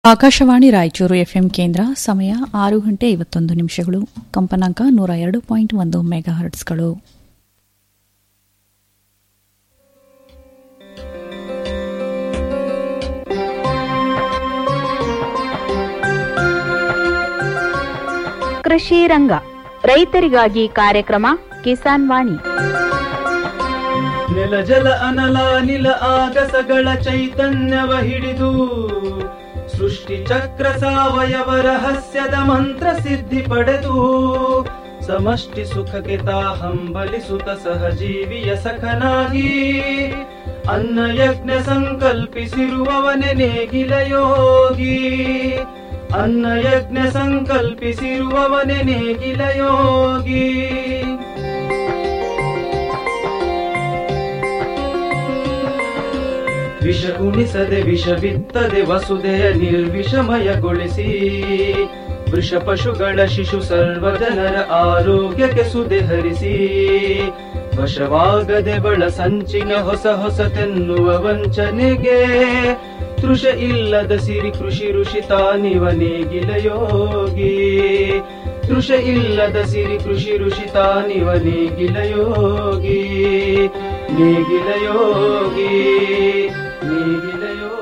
Akashvani Raichur FM ಕೇಂದ್ರ ಸಮಯ ಆರು ಗಂಟೆ ಐವತ್ತೊಂದು ನಿಮಿಷಗಳು ಕಂಪನಾಂಕ ನೂರ ಎರಡು ಪಾಯಿಂಟ್ ಒಂದು ಮೆಗಾ ಹರ್ಟ್ಸ್ಗಳು ಕೃಷಿ ರಂಗ ರೈತರಿಗಾಗಿ ಕಾರ್ಯಕ್ರಮ ಕಿಸಾನ್ ವಾಣಿ ನೆಲ ಜಲ ಅನಲ ನಿಲ ಆಗಸಗಳ ಚೈತನ್ಯವ ಹಿಡಿದು ಸೃಷ್ಟಿ ಚಕ್ರ ಸಾವಯವ ರಹಸ್ಯದ ಮಂತ್ರ ಸಿದ್ಧಿ ಪಡೆದು ಸಮಷ್ಟಿ ಸುಖಕ್ಕೆ ತಾ ಹಂಬಲಿಸುತ್ತ ಸಹಜೀವಿಯ ಸಖನಾಗಿ ಅನ್ನ ಯಜ್ಞ ಸಂಕಲ್ಪಿಸಿರುವವನೆ ನೇಗಿಲ ಯೋಗಿ ಅನ್ನ ಯಜ್ಞ ಸಂಕಲ್ಪಿಸಿರುವವನೆ ನೇಗಿಲ ಯೋಗಿ ವಿಷ ಉಣಿಸದೆ ವಿಷ ಬಿತ್ತದೆ ವಸುದೆಯ ನಿರ್ವಿಷಮಯಗೊಳಿಸಿ ವೃಷ ಪಶುಗಳ ಶಿಶು ಸರ್ವ ಜನರ ಆರೋಗ್ಯಕ್ಕೆ ಸುದೆ ಹರಿಸಿ ವಶವಾಗದೆ ಬಳ ಸಂಚಿನ ಹೊಸ ಹೊಸತೆನ್ನುವ ವಂಚನೆಗೆ ತೃಷ ಇಲ್ಲದ ಸಿರಿ ಕೃಷಿ ಋಷಿ ತಾನಿವ ನೇಗಿಲ ಯೋಗಿ ತೃಷ ಇಲ್ಲದ ಸಿರಿ ಕೃಷಿ ಋಷಿ ತಾನಿವ ನೇಗಿಲ ಯೋಗಿ ನೇಗಿಲ ಯೋಗಿ ನೇಗಿಲ ಯೋಗಿ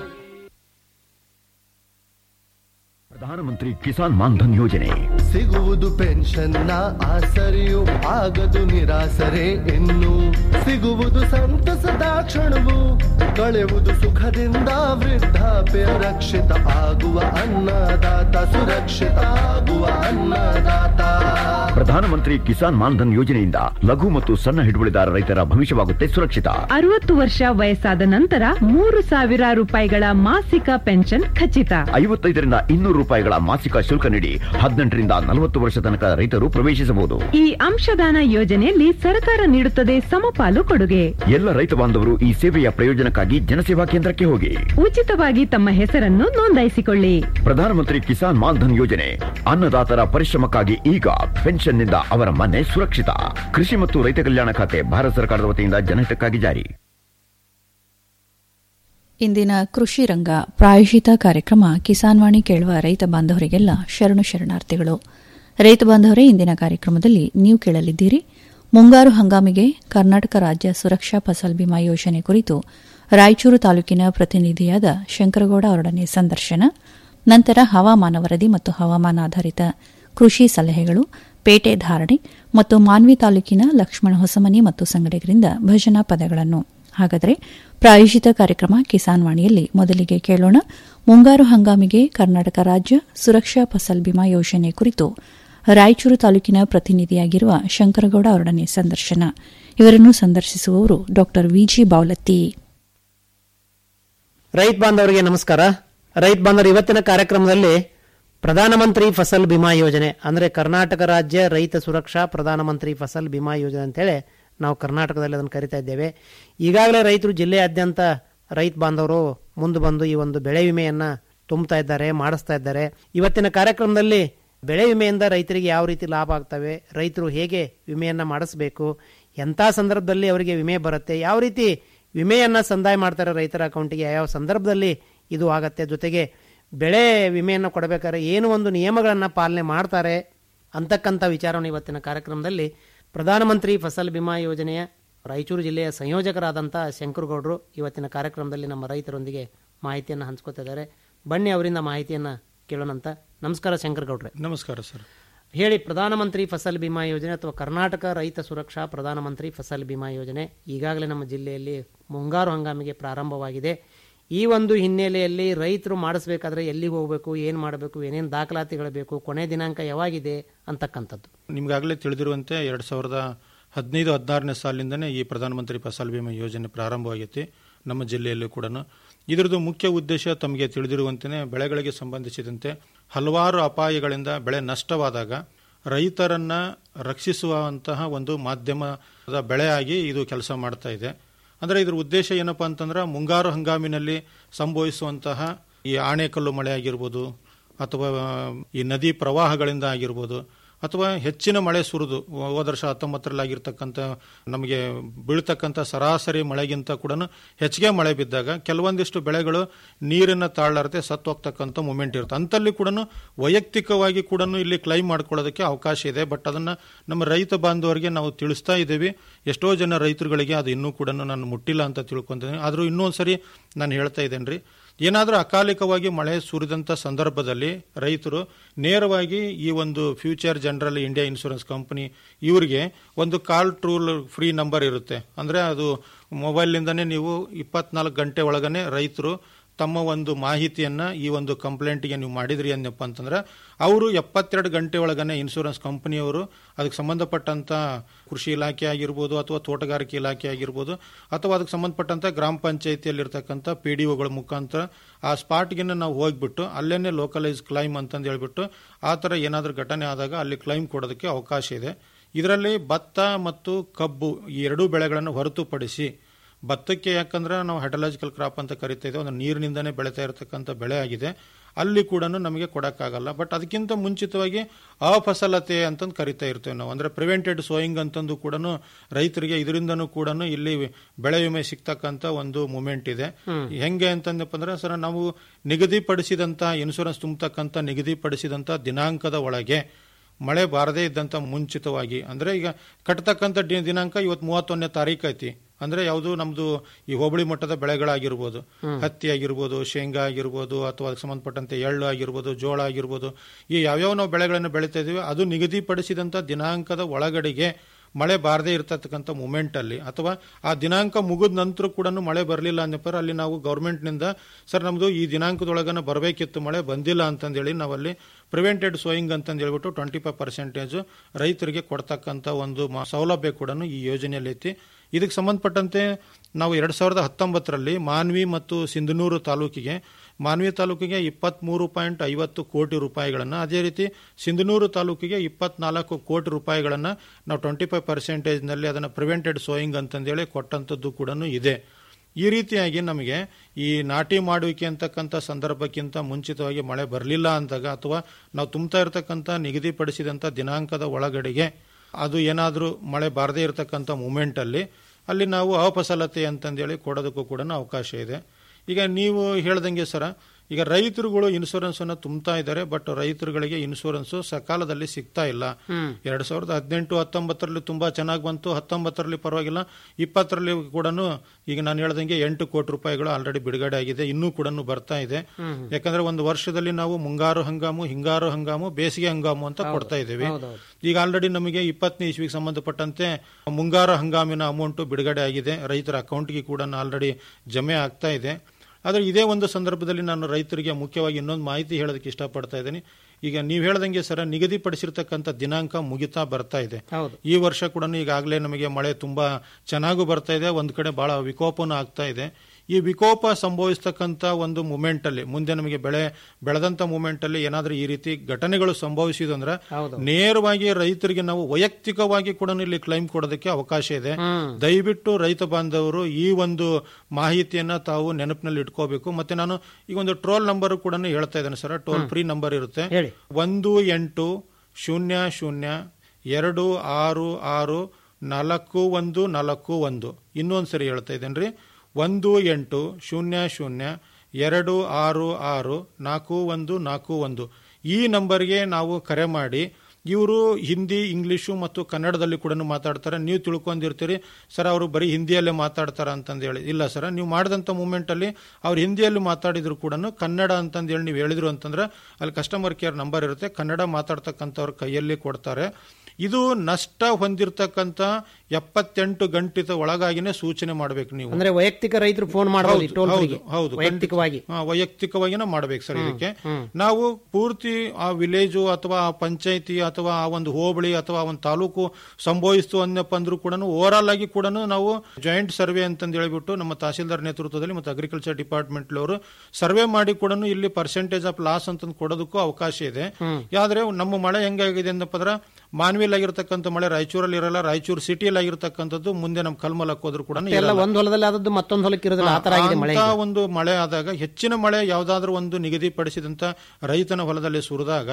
ಪ್ರಧಾನಮಂತ್ರಿ ಕಿಸಾನ್ ಮಾನ್ಧನ್ ಯೋಜನೆ ಸಿಗುವುದು ಪೆನ್ಷನ್ನ ಆಸರೆಯು ಆಗದು ನಿರಾಸರೆ ಇನ್ನು ಸಿಗುವುದು ಸಂತಸದ ಕ್ಷಣವು ಕಳೆಯುವುದು ಸುಖದಿಂದ ವೃದ್ಧಾಪ್ಯ ರಕ್ಷಿತ ಆಗುವ ಅನ್ನದಾತ ಸುರಕ್ಷಿತ ಆಗುವ ಅನ್ನದಾತ ಪ್ರಧಾನಮಂತ್ರಿ ಕಿಸಾನ್ ಮಾನ್ಧನ್ ಯೋಜನೆಯಿಂದ ಲಘು ಮತ್ತು ಸಣ್ಣ ಹಿಡುವಳಿದಾರ ರೈತರ ಭವಿಷ್ಯವಾಗುತ್ತೆ ಸುರಕ್ಷಿತ ಅರವತ್ತು ವರ್ಷ ವಯಸ್ಸಾದ ನಂತರ ಮೂರು ಸಾವಿರ ರೂಪಾಯಿಗಳ ಮಾಸಿಕ ಪೆನ್ಷನ್ ಖಚಿತ ಐವತ್ತೈದರಿಂದ ಇನ್ನೂರು ರೂಪಾಯಿಗಳ ಮಾಸಿಕ ಶುಲ್ಕ ನೀಡಿ ಹದಿನೆಂಟರಿಂದ ನಲವತ್ತು ವರ್ಷ ತನಕ ರೈತರು ಪ್ರವೇಶಿಸಬಹುದು ಈ ಅಂಶದಾನ ಯೋಜನೆಯಲ್ಲಿ ಸರ್ಕಾರ ನೀಡುತ್ತದೆ ಸಮಪಾಲು ಕೊಡುಗೆ ಎಲ್ಲ ರೈತ ಬಾಂಧವರು ಈ ಸೇವೆಯ ಪ್ರಯೋಜನಕ್ಕಾಗಿ ಜನಸೇವಾ ಕೇಂದ್ರಕ್ಕೆ ಹೋಗಿ ಉಚಿತವಾಗಿ ತಮ್ಮ ಹೆಸರನ್ನು ನೋಂದಾಯಿಸಿಕೊಳ್ಳಿ ಪ್ರಧಾನಮಂತ್ರಿ ಕಿಸಾನ್ ಮಾನ್ಧನ್ ಯೋಜನೆ ಅನ್ನದಾತರ ಪರಿಶ್ರಮಕ್ಕಾಗಿ ಈಗ ಪೆನ್ಷನ್ನಿಂದ ಅವರ ಮನೆ ಸುರಕ್ಷಿತ ಕೃಷಿ ಮತ್ತು ರೈತ ಕಲ್ಯಾಣ ಖಾತೆ ಭಾರತ ಸರ್ಕಾರದ ವತಿಯಿಂದ ಜನಹಿತಕ್ಕಾಗಿ ಜಾರಿ ಇಂದಿನ ಕೃಷಿ ರಂಗ ಪ್ರಾಯೋಜಿತ ಕಾರ್ಯಕ್ರಮ ಕಿಸಾನ್ ವಾಣಿ ಕೇಳುವ ರೈತ ಬಾಂಧವರಿಗೆಲ್ಲ ಶರಣು ಶರಣಾರ್ಥಿಗಳು ರೈತ ಬಾಂಧವರೇ ಇಂದಿನ ಕಾರ್ಯಕ್ರಮದಲ್ಲಿ ನೀವು ಕೇಳಲಿದ್ದೀರಿ ಮುಂಗಾರು ಹಂಗಾಮಿಗೆ ಕರ್ನಾಟಕ ರಾಜ್ಯ ಸುರಕ್ಷಾ ಫಸಲ್ ಬಿಮಾ ಯೋಜನೆ ಕುರಿತು ರಾಯಚೂರು ತಾಲೂಕಿನ ಪ್ರತಿನಿಧಿಯಾದ ಶಂಕರಗೌಡ ಅವರೊಡನೆ ಸಂದರ್ಶನ ನಂತರ ಹವಾಮಾನ ವರದಿ ಮತ್ತು ಹವಾಮಾನಾಧಾರಿತ ಕೃಷಿ ಸಲಹೆಗಳು ಪೇಟೆ ಧಾರಣೆ ಮತ್ತು ಮಾನ್ವಿ ತಾಲೂಕಿನ ಲಕ್ಷ್ಮಣ ಹೊಸಮನಿ ಮತ್ತು ಸಂಗಡಿಗರಿಂದ ಭಜನಾ ಪದಗಳನ್ನು ಹಾಗಾದರೆ ಪ್ರಾಯೋಜಿತ ಕಾರ್ಯಕ್ರಮ ಕಿಸಾನ್ ವಾಣಿಯಲ್ಲಿ ಮೊದಲಿಗೆ ಕೇಳೋಣ ಮುಂಗಾರು ಹಂಗಾಮಿಗೆ ಕರ್ನಾಟಕ ರಾಜ್ಯ ಸುರಕ್ಷಾ ಫಸಲ್ ಬಿಮಾ ಯೋಜನೆ ಕುರಿತು ರಾಯಚೂರು ತಾಲೂಕಿನ ಪ್ರತಿನಿಧಿಯಾಗಿರುವ ಶಂಕರಗೌಡ ಅವರೊಡನೆ ಸಂದರ್ಶನ ಇವರನ್ನು ಸಂದರ್ಶಿಸುವವರು ಡಾ ವಿಜಿ ಬಾವಲತ್ತಿ ರೈತ ಬಾಂಧವರಿಗೆ ನಮಸ್ಕಾರ ರೈತ ಬಾಂಧವರು ಇವತ್ತಿನ ಕಾರ್ಯಕ್ರಮದಲ್ಲಿ ಪ್ರಧಾನಮಂತ್ರಿ ಫಸಲ್ ಬಿಮಾ ಯೋಜನೆ ಅಂದರೆ ಕರ್ನಾಟಕ ರಾಜ್ಯ ರೈತ ಸುರಕ್ಷಾ ಪ್ರಧಾನಮಂತ್ರಿ ಫಸಲ್ ಬಿಮಾ ಯೋಜನೆ ಅಂತೇಳಿ ನಾವು ಕರ್ನಾಟಕದಲ್ಲಿ ಅದನ್ನು ಕರಿತಾ ಇದ್ದೇವೆ ಈಗಾಗಲೇ ರೈತರು ಜಿಲ್ಲೆಯಾದ್ಯಂತ ರೈತ ಬಾಂಧವರು ಮುಂದೆ ಬಂದು ಈ ಒಂದು ಬೆಳೆ ವಿಮೆಯನ್ನು ತುಂಬುತ್ತಾ ಇದ್ದಾರೆ ಮಾಡಿಸ್ತಾ ಇದ್ದಾರೆ ಇವತ್ತಿನ ಕಾರ್ಯಕ್ರಮದಲ್ಲಿ ಬೆಳೆ ವಿಮೆಯಿಂದ ರೈತರಿಗೆ ಯಾವ ರೀತಿ ಲಾಭ ಆಗ್ತವೆ ರೈತರು ಹೇಗೆ ವಿಮೆಯನ್ನು ಮಾಡಿಸ್ಬೇಕು ಎಂಥ ಸಂದರ್ಭದಲ್ಲಿ ಅವರಿಗೆ ವಿಮೆ ಬರುತ್ತೆ ಯಾವ ರೀತಿ ವಿಮೆಯನ್ನು ಸಂದಾಯ ಮಾಡ್ತಾರೆ ರೈತರ ಅಕೌಂಟಿಗೆ ಯಾವ ಸಂದರ್ಭದಲ್ಲಿ ಇದು ಆಗತ್ತೆ ಜೊತೆಗೆ ಬೆಳೆ ವಿಮೆಯನ್ನು ಕೊಡಬೇಕಾದ್ರೆ ಏನು ಒಂದು ನಿಯಮಗಳನ್ನು ಪಾಲನೆ ಮಾಡ್ತಾರೆ ಅಂತಕ್ಕಂಥ ವಿಚಾರವನ್ನು ಇವತ್ತಿನ ಕಾರ್ಯಕ್ರಮದಲ್ಲಿ ಪ್ರಧಾನಮಂತ್ರಿ ಫಸಲ್ ಬಿಮಾ ಯೋಜನೆಯ ರಾಯಚೂರು ಜಿಲ್ಲೆಯ ಸಂಯೋಜಕರಾದಂಥ ಶಂಕರಗೌಡರು ಇವತ್ತಿನ ಕಾರ್ಯಕ್ರಮದಲ್ಲಿ ನಮ್ಮ ರೈತರೊಂದಿಗೆ ಮಾಹಿತಿಯನ್ನು ಹಂಚ್ಕೋತಿದ್ದಾರೆ ಬನ್ನಿ ಅವರಿಂದ ಮಾಹಿತಿಯನ್ನು ಕೇಳೋಣಂತ ನಮಸ್ಕಾರ ಶಂಕರಗೌಡ್ರೆ ನಮಸ್ಕಾರ ಸರ್ ಹೇಳಿ ಪ್ರಧಾನಮಂತ್ರಿ ಫಸಲ್ ಬಿಮಾ ಯೋಜನೆ ಅಥವಾ ಕರ್ನಾಟಕ ರೈತ ಸುರಕ್ಷಾ ಪ್ರಧಾನಮಂತ್ರಿ ಫಸಲ್ ಬಿಮಾ ಯೋಜನೆ ಈಗಾಗಲೇ ನಮ್ಮ ಜಿಲ್ಲೆಯಲ್ಲಿ ಮುಂಗಾರು ಹಂಗಾಮಿಗೆ ಪ್ರಾರಂಭವಾಗಿದೆ ಈ ಒಂದು ಹಿನ್ನೆಲೆಯಲ್ಲಿ ರೈತರು ಮಾಡಿಸ್ಬೇಕಾದ್ರೆ ಎಲ್ಲಿಗೆ ಹೋಗಬೇಕು ಏನು ಮಾಡಬೇಕು ಏನೇನು ದಾಖಲಾತಿಗಳು ಬೇಕು ಕೊನೆ ದಿನಾಂಕ ಯಾವಾಗಿದೆ ಅಂತಕ್ಕಂಥದ್ದು ನಿಮ್ಗಾಗಲೇ ತಿಳಿದಿರುವಂತೆ ಎರಡ್ ಸಾವಿರದ ಹದಿನೈದು ಹದಿನಾರನೇ ಸಾಲಿನಿಂದನೇ ಈ ಪ್ರಧಾನಮಂತ್ರಿ ಫಸಲ್ ಬಿಮಾ ಯೋಜನೆ ಪ್ರಾರಂಭವಾಗೈತಿ ನಮ್ಮ ಜಿಲ್ಲೆಯಲ್ಲೂ ಕೂಡ ಇದರದ್ದು ಮುಖ್ಯ ಉದ್ದೇಶ ತಮಗೆ ತಿಳಿದಿರುವಂತೆಯೇ ಬೆಳೆಗಳಿಗೆ ಸಂಬಂಧಿಸಿದಂತೆ ಹಲವಾರು ಅಪಾಯಗಳಿಂದ ಬೆಳೆ ನಷ್ಟವಾದಾಗ ರೈತರನ್ನ ರಕ್ಷಿಸುವಂತಹ ಒಂದು ಮಾಧ್ಯಮದ ಬೆಳೆಯಾಗಿ ಇದು ಕೆಲಸ ಮಾಡ್ತಾ ಇದೆ ಅಂದರೆ ಇದರ ಉದ್ದೇಶ ಏನಪ್ಪಾ ಅಂತಂದ್ರೆ ಮುಂಗಾರು ಹಂಗಾಮಿನಲ್ಲಿ ಸಂಭವಿಸುವಂತಹ ಈ ಆಣೆಕಲ್ಲು ಮಳೆ ಆಗಿರ್ಬೋದು ಅಥವಾ ಈ ನದಿ ಪ್ರವಾಹಗಳಿಂದ ಆಗಿರ್ಬೋದು ಅಥವಾ ಹೆಚ್ಚಿನ ಮಳೆ ಸುರಿದು ಹೋದ ವರ್ಷ ಹತ್ತೊಂಬತ್ತರಲ್ಲಿ ಆಗಿರ್ತಕ್ಕಂಥ ನಮಗೆ ಬೀಳ್ತಕ್ಕಂಥ ಸರಾಸರಿ ಮಳೆಗಿಂತ ಕೂಡ ಹೆಚ್ಚಿಗೆ ಮಳೆ ಬಿದ್ದಾಗ ಕೆಲವೊಂದಿಷ್ಟು ಬೆಳೆಗಳು ನೀರನ್ನು ತಾಳಲಾರದೆ ಸತ್ತು ಹೋಗ್ತಕ್ಕಂಥ ಮೂಮೆಂಟ್ ಇರುತ್ತೆ ಅಂತಲ್ಲಿ ಕೂಡ ವೈಯಕ್ತಿಕವಾಗಿ ಕೂಡ ಇಲ್ಲಿ ಕ್ಲೈಮ್ ಮಾಡ್ಕೊಳ್ಳೋದಕ್ಕೆ ಅವಕಾಶ ಇದೆ ಬಟ್ ಅದನ್ನ ನಮ್ಮ ರೈತ ಬಾಂಧವರಿಗೆ ನಾವು ತಿಳಿಸ್ತಾ ಇದ್ದೀವಿ ಎಷ್ಟೋ ಜನ ರೈತರುಗಳಿಗೆ ಅದು ಇನ್ನೂ ಕೂಡ ನಾನು ಮುಟ್ಟಿಲ್ಲ ಅಂತ ತಿಳ್ಕೊಂತೀನಿ ಆದರೂ ಇನ್ನೂ ಒಂದ್ಸರಿ ನಾನು ಹೇಳ್ತಾ ಇದ್ದೇನೆ ರೀ ಏನಾದರೂ ಅಕಾಲಿಕವಾಗಿ ಮಳೆ ಸುರಿದಂಥ ಸಂದರ್ಭದಲ್ಲಿ ರೈತರು ನೇರವಾಗಿ ಈ ಒಂದು Future Generali India insurance company ಇವರಿಗೆ ಒಂದು ಕಾಲ್ ಟ್ರೂಲ್ ಫ್ರೀ ನಂಬರ್ ಇರುತ್ತೆ ಅಂದರೆ ಅದು ಮೊಬೈಲ್ನಿಂದನೇ ನೀವು ಇಪ್ಪತ್ನಾಲ್ಕು ಗಂಟೆ ಒಳಗನೆ ರೈತರು ತಮ್ಮ ಒಂದು ಮಾಹಿತಿಯನ್ನ ಈ ಒಂದು ಕಂಪ್ಲೇಂಟ್ಗೆ ನೀವು ಮಾಡಿದ್ರಿ ಅನ್ನಪ್ಪ ಅಂತಂದ್ರೆ ಅವರು ಎಪ್ಪತ್ತೆರಡು ಗಂಟೆ ಒಳಗನೆ ಇನ್ಶೂರೆನ್ಸ್ ಕಂಪನಿಯವರು ಅದಕ್ಕೆ ಸಂಬಂಧಪಟ್ಟಂತ ಕೃಷಿ ಇಲಾಖೆ ಆಗಿರ್ಬೋದು ಅಥವಾ ತೋಟಗಾರಿಕೆ ಇಲಾಖೆ ಆಗಿರ್ಬೋದು ಅಥವಾ ಅದಕ್ಕೆ ಸಂಬಂಧಪಟ್ಟಂತ ಗ್ರಾಮ ಪಂಚಾಯಿತಿಯಲ್ಲಿರ್ತಕ್ಕಂಥ ಪಿ ಡಿ ಒಗಳ ಮುಖಾಂತರ ಆ ಸ್ಪಾಟ್ಗೆ ನಾವು ಹೋಗ್ಬಿಟ್ಟು ಅಲ್ಲೇನೆ ಲೋಕಲೈಸ್ ಕ್ಲೈಮ್ ಅಂತಂದು ಹೇಳ್ಬಿಟ್ಟು ಆ ಥರ ಏನಾದರೂ ಘಟನೆ ಆದಾಗ ಅಲ್ಲಿ ಕ್ಲೈಮ್ ಕೊಡೋದಕ್ಕೆ ಅವಕಾಶ ಇದೆ ಇದರಲ್ಲಿ ಭತ್ತ ಮತ್ತು ಕಬ್ಬು ಈ ಎರಡೂ ಬೆಳೆಗಳನ್ನು ಹೊರತುಪಡಿಸಿ ಭತ್ತಕ್ಕೆ ಯಾಕಂದ್ರೆ ನಾವು ಹೈಡ್ರಲಾಜಿಕಲ್ ಕ್ರಾಪ್ ಅಂತ ಕರಿತಾ ಇದ್ದೇವೆ ಒಂದು ನೀರಿನಿಂದನೇ ಬೆಳೀತಾ ಇರತಕ್ಕಂಥ ಬೆಳೆ ಆಗಿದೆ ಅಲ್ಲಿ ಕೂಡ ನಮಗೆ ಕೊಡೋಕ್ಕಾಗಲ್ಲ ಬಟ್ ಅದಕ್ಕಿಂತ ಮುಂಚಿತವಾಗಿ ಅಫಸಲತೆ ಅಂತಂದು ಕರಿತಾ ಇರ್ತೇವೆ ನಾವು ಅಂದ್ರೆ ಪ್ರಿವೆಂಟೆಡ್ ಸೋಯಿಂಗ್ ಅಂತಂದು ಕೂಡ ರೈತರಿಗೆ ಇದರಿಂದನೂ ಕೂಡ ಇಲ್ಲಿ ಬೆಳೆ ವಿಮೆ ಸಿಗ್ತಕ್ಕಂಥ ಒಂದು ಮೂಮೆಂಟ್ ಇದೆ ಹೆಂಗೆ ಅಂತಂದಪ್ಪ ಅಂದ್ರೆ ಸರ್ ನಾವು ನಿಗದಿಪಡಿಸಿದಂತ ಇನ್ಶೂರೆನ್ಸ್ ತುಂಬತಕ್ಕಂಥ ನಿಗದಿಪಡಿಸಿದಂತ ದಿನಾಂಕದ ಒಳಗೆ ಮಳೆ ಬಾರದೇ ಇದ್ದಂತ ಮುಂಚಿತವಾಗಿ ಅಂದ್ರೆ ಈಗ ಕಟ್ತಕ್ಕಂಥ ಡಿ- ದಿನಾಂಕ ಇವತ್ತು ಮೂವತ್ತೊಂದನೇ ತಾರೀಕು ಐತಿ ಅಂದ್ರೆ ಯಾವುದು ನಮ್ದು ಈ ಹೋಬಳಿ ಮಟ್ಟದ ಬೆಳೆಗಳಾಗಿರ್ಬೋದು ಹತ್ತಿ ಆಗಿರ್ಬೋದು ಶೇಂಗಾ ಆಗಿರ್ಬೋದು ಅಥವಾ ಅದಕ್ಕೆ ಸಂಬಂಧಪಟ್ಟಂತೆ ಎಳ್ಳು ಆಗಿರ್ಬೋದು ಜೋಳ ಆಗಿರ್ಬೋದು ಈ ಯಾವ್ಯಾವ ನಾವು ಬೆಳೆಗಳನ್ನು ಬೆಳೀತಾ ಇದೀವಿ ಅದು ನಿಗದಿಪಡಿಸಿದಂತ ದಿನಾಂಕದ ಒಳಗಡೆಗೆ ಮಳೆ ಬಾರದೇ ಇರತಕ್ಕಂಥ ಮೂಮೆಂಟ್ ಅಲ್ಲಿ ಅಥವಾ ಆ ದಿನಾಂಕ ಮುಗಿದ ನಂತರ ಕೂಡ ಮಳೆ ಬರಲಿಲ್ಲ ಅನ್ನಪ್ಪ ಅಲ್ಲಿ ನಾವು ಗೌರ್ಮೆಂಟ್ನಿಂದ ಸರ್ ನಮ್ದು ಈ ದಿನಾಂಕದೊಳಗನ ಬರಬೇಕಿತ್ತು ಮಳೆ ಬಂದಿಲ್ಲ ಅಂತಂದೇಳಿ ನಾವಲ್ಲಿ ಪ್ರಿವೆಂಟೆಡ್ ಸೋಯಿಂಗ್ ಅಂತಂದು ಹೇಳ್ಬಿಟ್ಟು ಟ್ವೆಂಟಿ ಫೈವ್ ಪರ್ಸೆಂಟೇಜ್ ರೈತರಿಗೆ ಕೊಡ್ತಕ್ಕಂಥ ಒಂದು ಮ- ಸೌಲಭ್ಯ ಕೂಡ ಈ ಯೋಜನೆಯಲ್ಲಿ ಐತಿ ಇದಕ್ಕೆ ಸಂಬಂಧಪಟ್ಟಂತೆ ನಾವು ಎರಡ್ ಸಾವಿರದ ಹತ್ತೊಂಬತ್ತರಲ್ಲಿ ಮಾನ್ವಿ ಮತ್ತು ಸಿಂಧನೂರು ತಾಲೂಕಿಗೆ ಮಾನ್ವಿ ತಾಲೂಕಿಗೆ ಇಪ್ಪತ್ಮೂರು ಪಾಯಿಂಟ್ ಐವತ್ತು ಕೋಟಿ ರೂಪಾಯಿಗಳನ್ನು ಅದೇ ರೀತಿ ಸಿಂಧನೂರು ತಾಲೂಕಿಗೆ ಇಪ್ಪತ್ನಾಲ್ಕು ಕೋಟಿ ರೂಪಾಯಿಗಳನ್ನು ನಾವು ಟ್ವೆಂಟಿ ಫೈವ್ ಪರ್ಸೆಂಟೇಜ್ನಲ್ಲಿ ಅದನ್ನು ಪ್ರಿವೆಂಟೆಡ್ ಸೋಯಿಂಗ್ ಅಂತಂದೇಳಿ ಕೊಟ್ಟಂಥದ್ದು ಕೂಡ ಇದೆ ಈ ರೀತಿಯಾಗಿ ನಮಗೆ ಈ ನಾಟಿ ಮಾಡುವಿಕೆ ಅಂತಕ್ಕಂಥ ಸಂದರ್ಭಕ್ಕಿಂತ ಮುಂಚಿತವಾಗಿ ಮಳೆ ಬರಲಿಲ್ಲ ಅಂದಾಗ ಅಥವಾ ನಾವು ತುಂಬ್ತಾ ಇರತಕ್ಕಂಥ ನಿಗದಿಪಡಿಸಿದಂಥ ದಿನಾಂಕದ ಒಳಗಡೆಗೆ ಅದು ಏನಾದರೂ ಮಳೆ ಬಾರದೇ ಇರತಕ್ಕಂಥ ಮೂಮೆಂಟಲ್ಲಿ ಅಲ್ಲಿ ನಾವು ಅಫಸಲತೆ ಅಂತಂದೇಳಿ ಕೊಡೋದಕ್ಕೂ ಕೂಡ ಅವಕಾಶ ಇದೆ ಈಗ ನೀವು ಹೇಳ್ದಂಗೆ ಸರ ಈಗ ರೈತರುಗಳು ಇನ್ಶೂರೆನ್ಸ್ ಅನ್ನು ತುಂಬ್ತಾ ಇದ್ದಾರೆ ಬಟ್ ರೈತರುಗಳಿಗೆ ಇನ್ಶೂರೆನ್ಸ್ ಸಕಾಲದಲ್ಲಿ ಸಿಗ್ತಾ ಇಲ್ಲ ಎರಡ್ ಸಾವಿರದ ಹದಿನೆಂಟು ಹತ್ತೊಂಬತ್ತರಲ್ಲಿ ತುಂಬಾ ಚೆನ್ನಾಗಿ ಬಂತು ಹತ್ತೊಂಬತ್ತರಲ್ಲಿ ಪರವಾಗಿಲ್ಲ ಇಪ್ಪತ್ತರಲ್ಲಿ ಕೂಡ ಈಗ ನಾನು ಹೇಳ್ದಂಗೆ ಎಂಟು ಕೋಟಿ ರೂಪಾಯಿಗಳು ಆಲ್ರೆಡಿ ಬಿಡುಗಡೆ ಆಗಿದೆ ಇನ್ನೂ ಕೂಡ ಬರ್ತಾ ಇದೆ ಯಾಕಂದ್ರೆ ಒಂದು ವರ್ಷದಲ್ಲಿ ನಾವು ಮುಂಗಾರು ಹಂಗಾಮು ಹಿಂಗಾರು ಹಂಗಾಮು ಬೇಸಿಗೆ ಹಂಗಾಮು ಅಂತ ಕೊಡ್ತಾ ಇದ್ದೀವಿ ಈಗ ಆಲ್ರೆಡಿ ನಮಗೆ ಇಪ್ಪತ್ತನೇ ಇಸ್ವಿಗೆ ಸಂಬಂಧಪಟ್ಟಂತೆ ಮುಂಗಾರು ಹಂಗಾಮಿನ ಅಮೌಂಟ್ ಬಿಡುಗಡೆ ಆಗಿದೆ ರೈತರ ಅಕೌಂಟ್ಗೆ ಕೂಡ ಆಲ್ರೆಡಿ ಜಮೆ ಆಗ್ತಾ ಇದೆ ಆದರೆ ಇದೇ ಒಂದು ಸಂದರ್ಭದಲ್ಲಿ ನಾನು ರೈತರಿಗೆ ಮುಖ್ಯವಾಗಿ ಇನ್ನೊಂದು ಮಾಹಿತಿ ಹೇಳೋದಕ್ಕೆ ಇಷ್ಟಪಡ್ತಾ ಇದ್ದೀನಿ ಈಗ ನೀವು ಹೇಳ್ದಂಗೆ ಸರ ನಿಗದಿಪಡಿಸಿರ್ತಕ್ಕಂಥ ದಿನಾಂಕ ಮುಗಿತಾ ಬರ್ತಾ ಇದೆ ಹೌದು. ಈ ವರ್ಷ ಕೂಡ ಈಗಾಗಲೇ ನಮಗೆ ಮಳೆ ತುಂಬಾ ಚೆನ್ನಾಗೂ ಬರ್ತಾ ಇದೆ ಒಂದ್ ಕಡೆ ಬಹಳ ವಿಕೋಪನೂ ಆಗ್ತಾ ಇದೆ ಈ ವಿಕೋಪ ಸಂಭವಿಸ್ತಕ್ಕಂಥ ಒಂದು ಮೂಮೆಂಟ್ ಅಲ್ಲಿ ಮುಂದೆ ನಮಗೆ ಬೆಳೆ ಬೆಳೆದಂತ ಮೂಮೆಂಟ್ ಅಲ್ಲಿ ಏನಾದ್ರೂ ಈ ರೀತಿ ಘಟನೆಗಳು ಸಂಭವಿಸಿದ್ರು ಅಂದ್ರೆ ನೇರವಾಗಿ ರೈತರಿಗೆ ನಾವು ವೈಯಕ್ತಿಕವಾಗಿ ಕೂಡ ಇಲ್ಲಿ ಕ್ಲೈಮ್ ಕೊಡೋದಕ್ಕೆ ಅವಕಾಶ ಇದೆ ದಯವಿಟ್ಟು ರೈತ ಬಾಂಧವರು ಈ ಒಂದು ಮಾಹಿತಿಯನ್ನ ತಾವು ನೆನಪಿನಲ್ಲಿ ಇಟ್ಕೋಬೇಕು ಮತ್ತೆ ನಾನು ಈಗ ಒಂದು ಟ್ರೋಲ್ ನಂಬರ್ ಕೂಡ ಹೇಳ್ತಾ ಇದ್ದೇನೆ ಸರ್ ಟೋಲ್ ಫ್ರೀ ನಂಬರ್ ಇರುತ್ತೆ ಹೇಳಿ. ಒಂದು ಎಂಟು ಶೂನ್ಯ ಶೂನ್ಯ ಎರಡು ಆರು ಆರು ನಾಲ್ಕು ಒಂದು ನಾಲ್ಕು ಒಂದು ಇನ್ನೊಂದು ಸರಿ ಹೇಳ್ತಾ ಇದ್ದೇನೆ ಒಂದು ಎಂಟು ಶೂನ್ಯ ಶೂನ್ಯ ಎರಡು ಆರು ಆರು ನಾಲ್ಕು ಒಂದು ನಾಲ್ಕು ಒಂದು ಈ ನಂಬರ್ಗೆ ನಾವು ಕರೆ ಮಾಡಿ ಇವರು ಹಿಂದಿ ಇಂಗ್ಲಿಷು ಮತ್ತು ಕನ್ನಡದಲ್ಲಿ ಕೂಡ ಮಾತಾಡ್ತಾರೆ ನೀವು ತಿಳ್ಕೊಂಡಿರ್ತೀರಿ ಸರ್ ಅವರು ಬರೀ ಹಿಂದಿಯಲ್ಲೇ ಮಾತಾಡ್ತಾರ ಅಂತಂದು ಹೇಳಿ ಇಲ್ಲ ಸರ್ ನೀವು ಮಾಡಿದಂಥ ಮೂಮೆಂಟಲ್ಲಿ ಅವ್ರು ಹಿಂದಿಯಲ್ಲಿ ಮಾತಾಡಿದ್ರು ಕೂಡ ಕನ್ನಡ ಅಂತಂದು ಹೇಳಿ ನೀವು ಹೇಳಿದ್ರು ಅಂತಂದ್ರೆ ಅಲ್ಲಿ ಕಸ್ಟಮರ್ ಕೇರ್ ನಂಬರ್ ಇರುತ್ತೆ ಕನ್ನಡ ಮಾತಾಡ್ತಕ್ಕಂಥವ್ರ ಕೈಯಲ್ಲಿ ಕೊಡ್ತಾರೆ ಇದು ನಷ್ಟ ಹೊಂದಿರತಕ್ಕಂಥ ಎಪ್ಪತ್ತೆಂಟು ಗಂಟೆದ ಒಳಗಾಗಿನೇ ಸೂಚನೆ ಮಾಡಬೇಕು ನೀವು ಅಂದ್ರೆ ವೈಯಕ್ತಿಕ ರೈತರು ಫೋನ್ ಮಾಡಬಹುದು ಹೌದು, ಟೋಲ್ ಹೌದು, ಫ್ರೀಗೆ ಹೌದು ವೈಯಕ್ತಿಕವಾಗಿ ಹಾ, ವೈಯಕ್ತಿಕವಾಗಿನ ಮಾಡ್ಬೇಕು ಸರ್ ಇದಕ್ಕೆ ನಾವು ಪೂರ್ತಿ ಆ ವಿಲೇಜು ಅಥವಾ ಆ ಪಂಚಾಯತಿ ಅಥವಾ ಆ ಒಂದು ಹೋಬಳಿ ಅಥವಾ ಆ ಒಂದು ತಾಲೂಕು ಸಂಭವಿಸ್ತು ಅನ್ನಪ್ಪ ಅಂದ್ರೂ ಕೂಡ ಓವರ್ ಆಲ್ ಆಗಿ ಕೂಡ ನಾವು ಜಾಯಿಂಟ್ ಸರ್ವೆ ಅಂತಂದು ಹೇಳ್ಬಿಟ್ಟು ನಮ್ಮ ತಹಸೀಲ್ದಾರ್ ನೇತೃತ್ವದಲ್ಲಿ ಮತ್ತು ಅಗ್ರಿಕಲ್ಚರ್ ಡಿಪಾರ್ಟ್ಮೆಂಟ್ ಅವರು ಸರ್ವೆ ಮಾಡಿ ಕೂಡ ಇಲ್ಲಿ ಪರ್ಸೆಂಟೇಜ್ ಆಫ್ ಲಾಸ್ ಅಂತ ಕೊಡೋದಕ್ಕೂ ಅವಕಾಶ ಇದೆ ಆದ್ರೆ ನಮ್ಮ ಮಳೆ ಹೆಂಗಾಗಿದೆ ಅಂದಪ್ಪ ಅಂದ್ರೆ ಮಾನ್ವಿಲ್ ಆಗಿರ್ತಕ್ಕಂಥ ಮಳೆ ರಾಯಚೂರಲ್ಲಿ ಇರಲ್ಲ ರಾಯಚೂರು ಸಿಟಿಯಲ್ಲಿ ಆಗಿರ್ತಕ್ಕಂಥದ್ದು ಮುಂದೆ ನಮ್ಮ ಕಲ್ಮಲಕ್ಕೆ ಹೋದ್ರು ಕೂಡ ಎಲ್ಲ ಇರಲ್ಲ. ಒಂದ್ ಹೊಲದಲ್ಲಿ ಆದದ್ದು ಮತ್ತೊಂದು ಹೊಲಕ್ಕೆ ಇರೋದಿಲ್ಲ ಆ ತರ ಆಗಿದೆ ಮಳೆ ಅಂತ ಒಂದು ಮಳೆ ಆದಾಗ ಹೆಚ್ಚಿನ ಮಳೆ ಯಾವ್ದಾದ್ರೂ ಒಂದು ನಿಗದಿಪಡಿಸಿದಂತ ರೈತನ ಹೊಲದಲ್ಲಿ ಸುರಿದಾಗ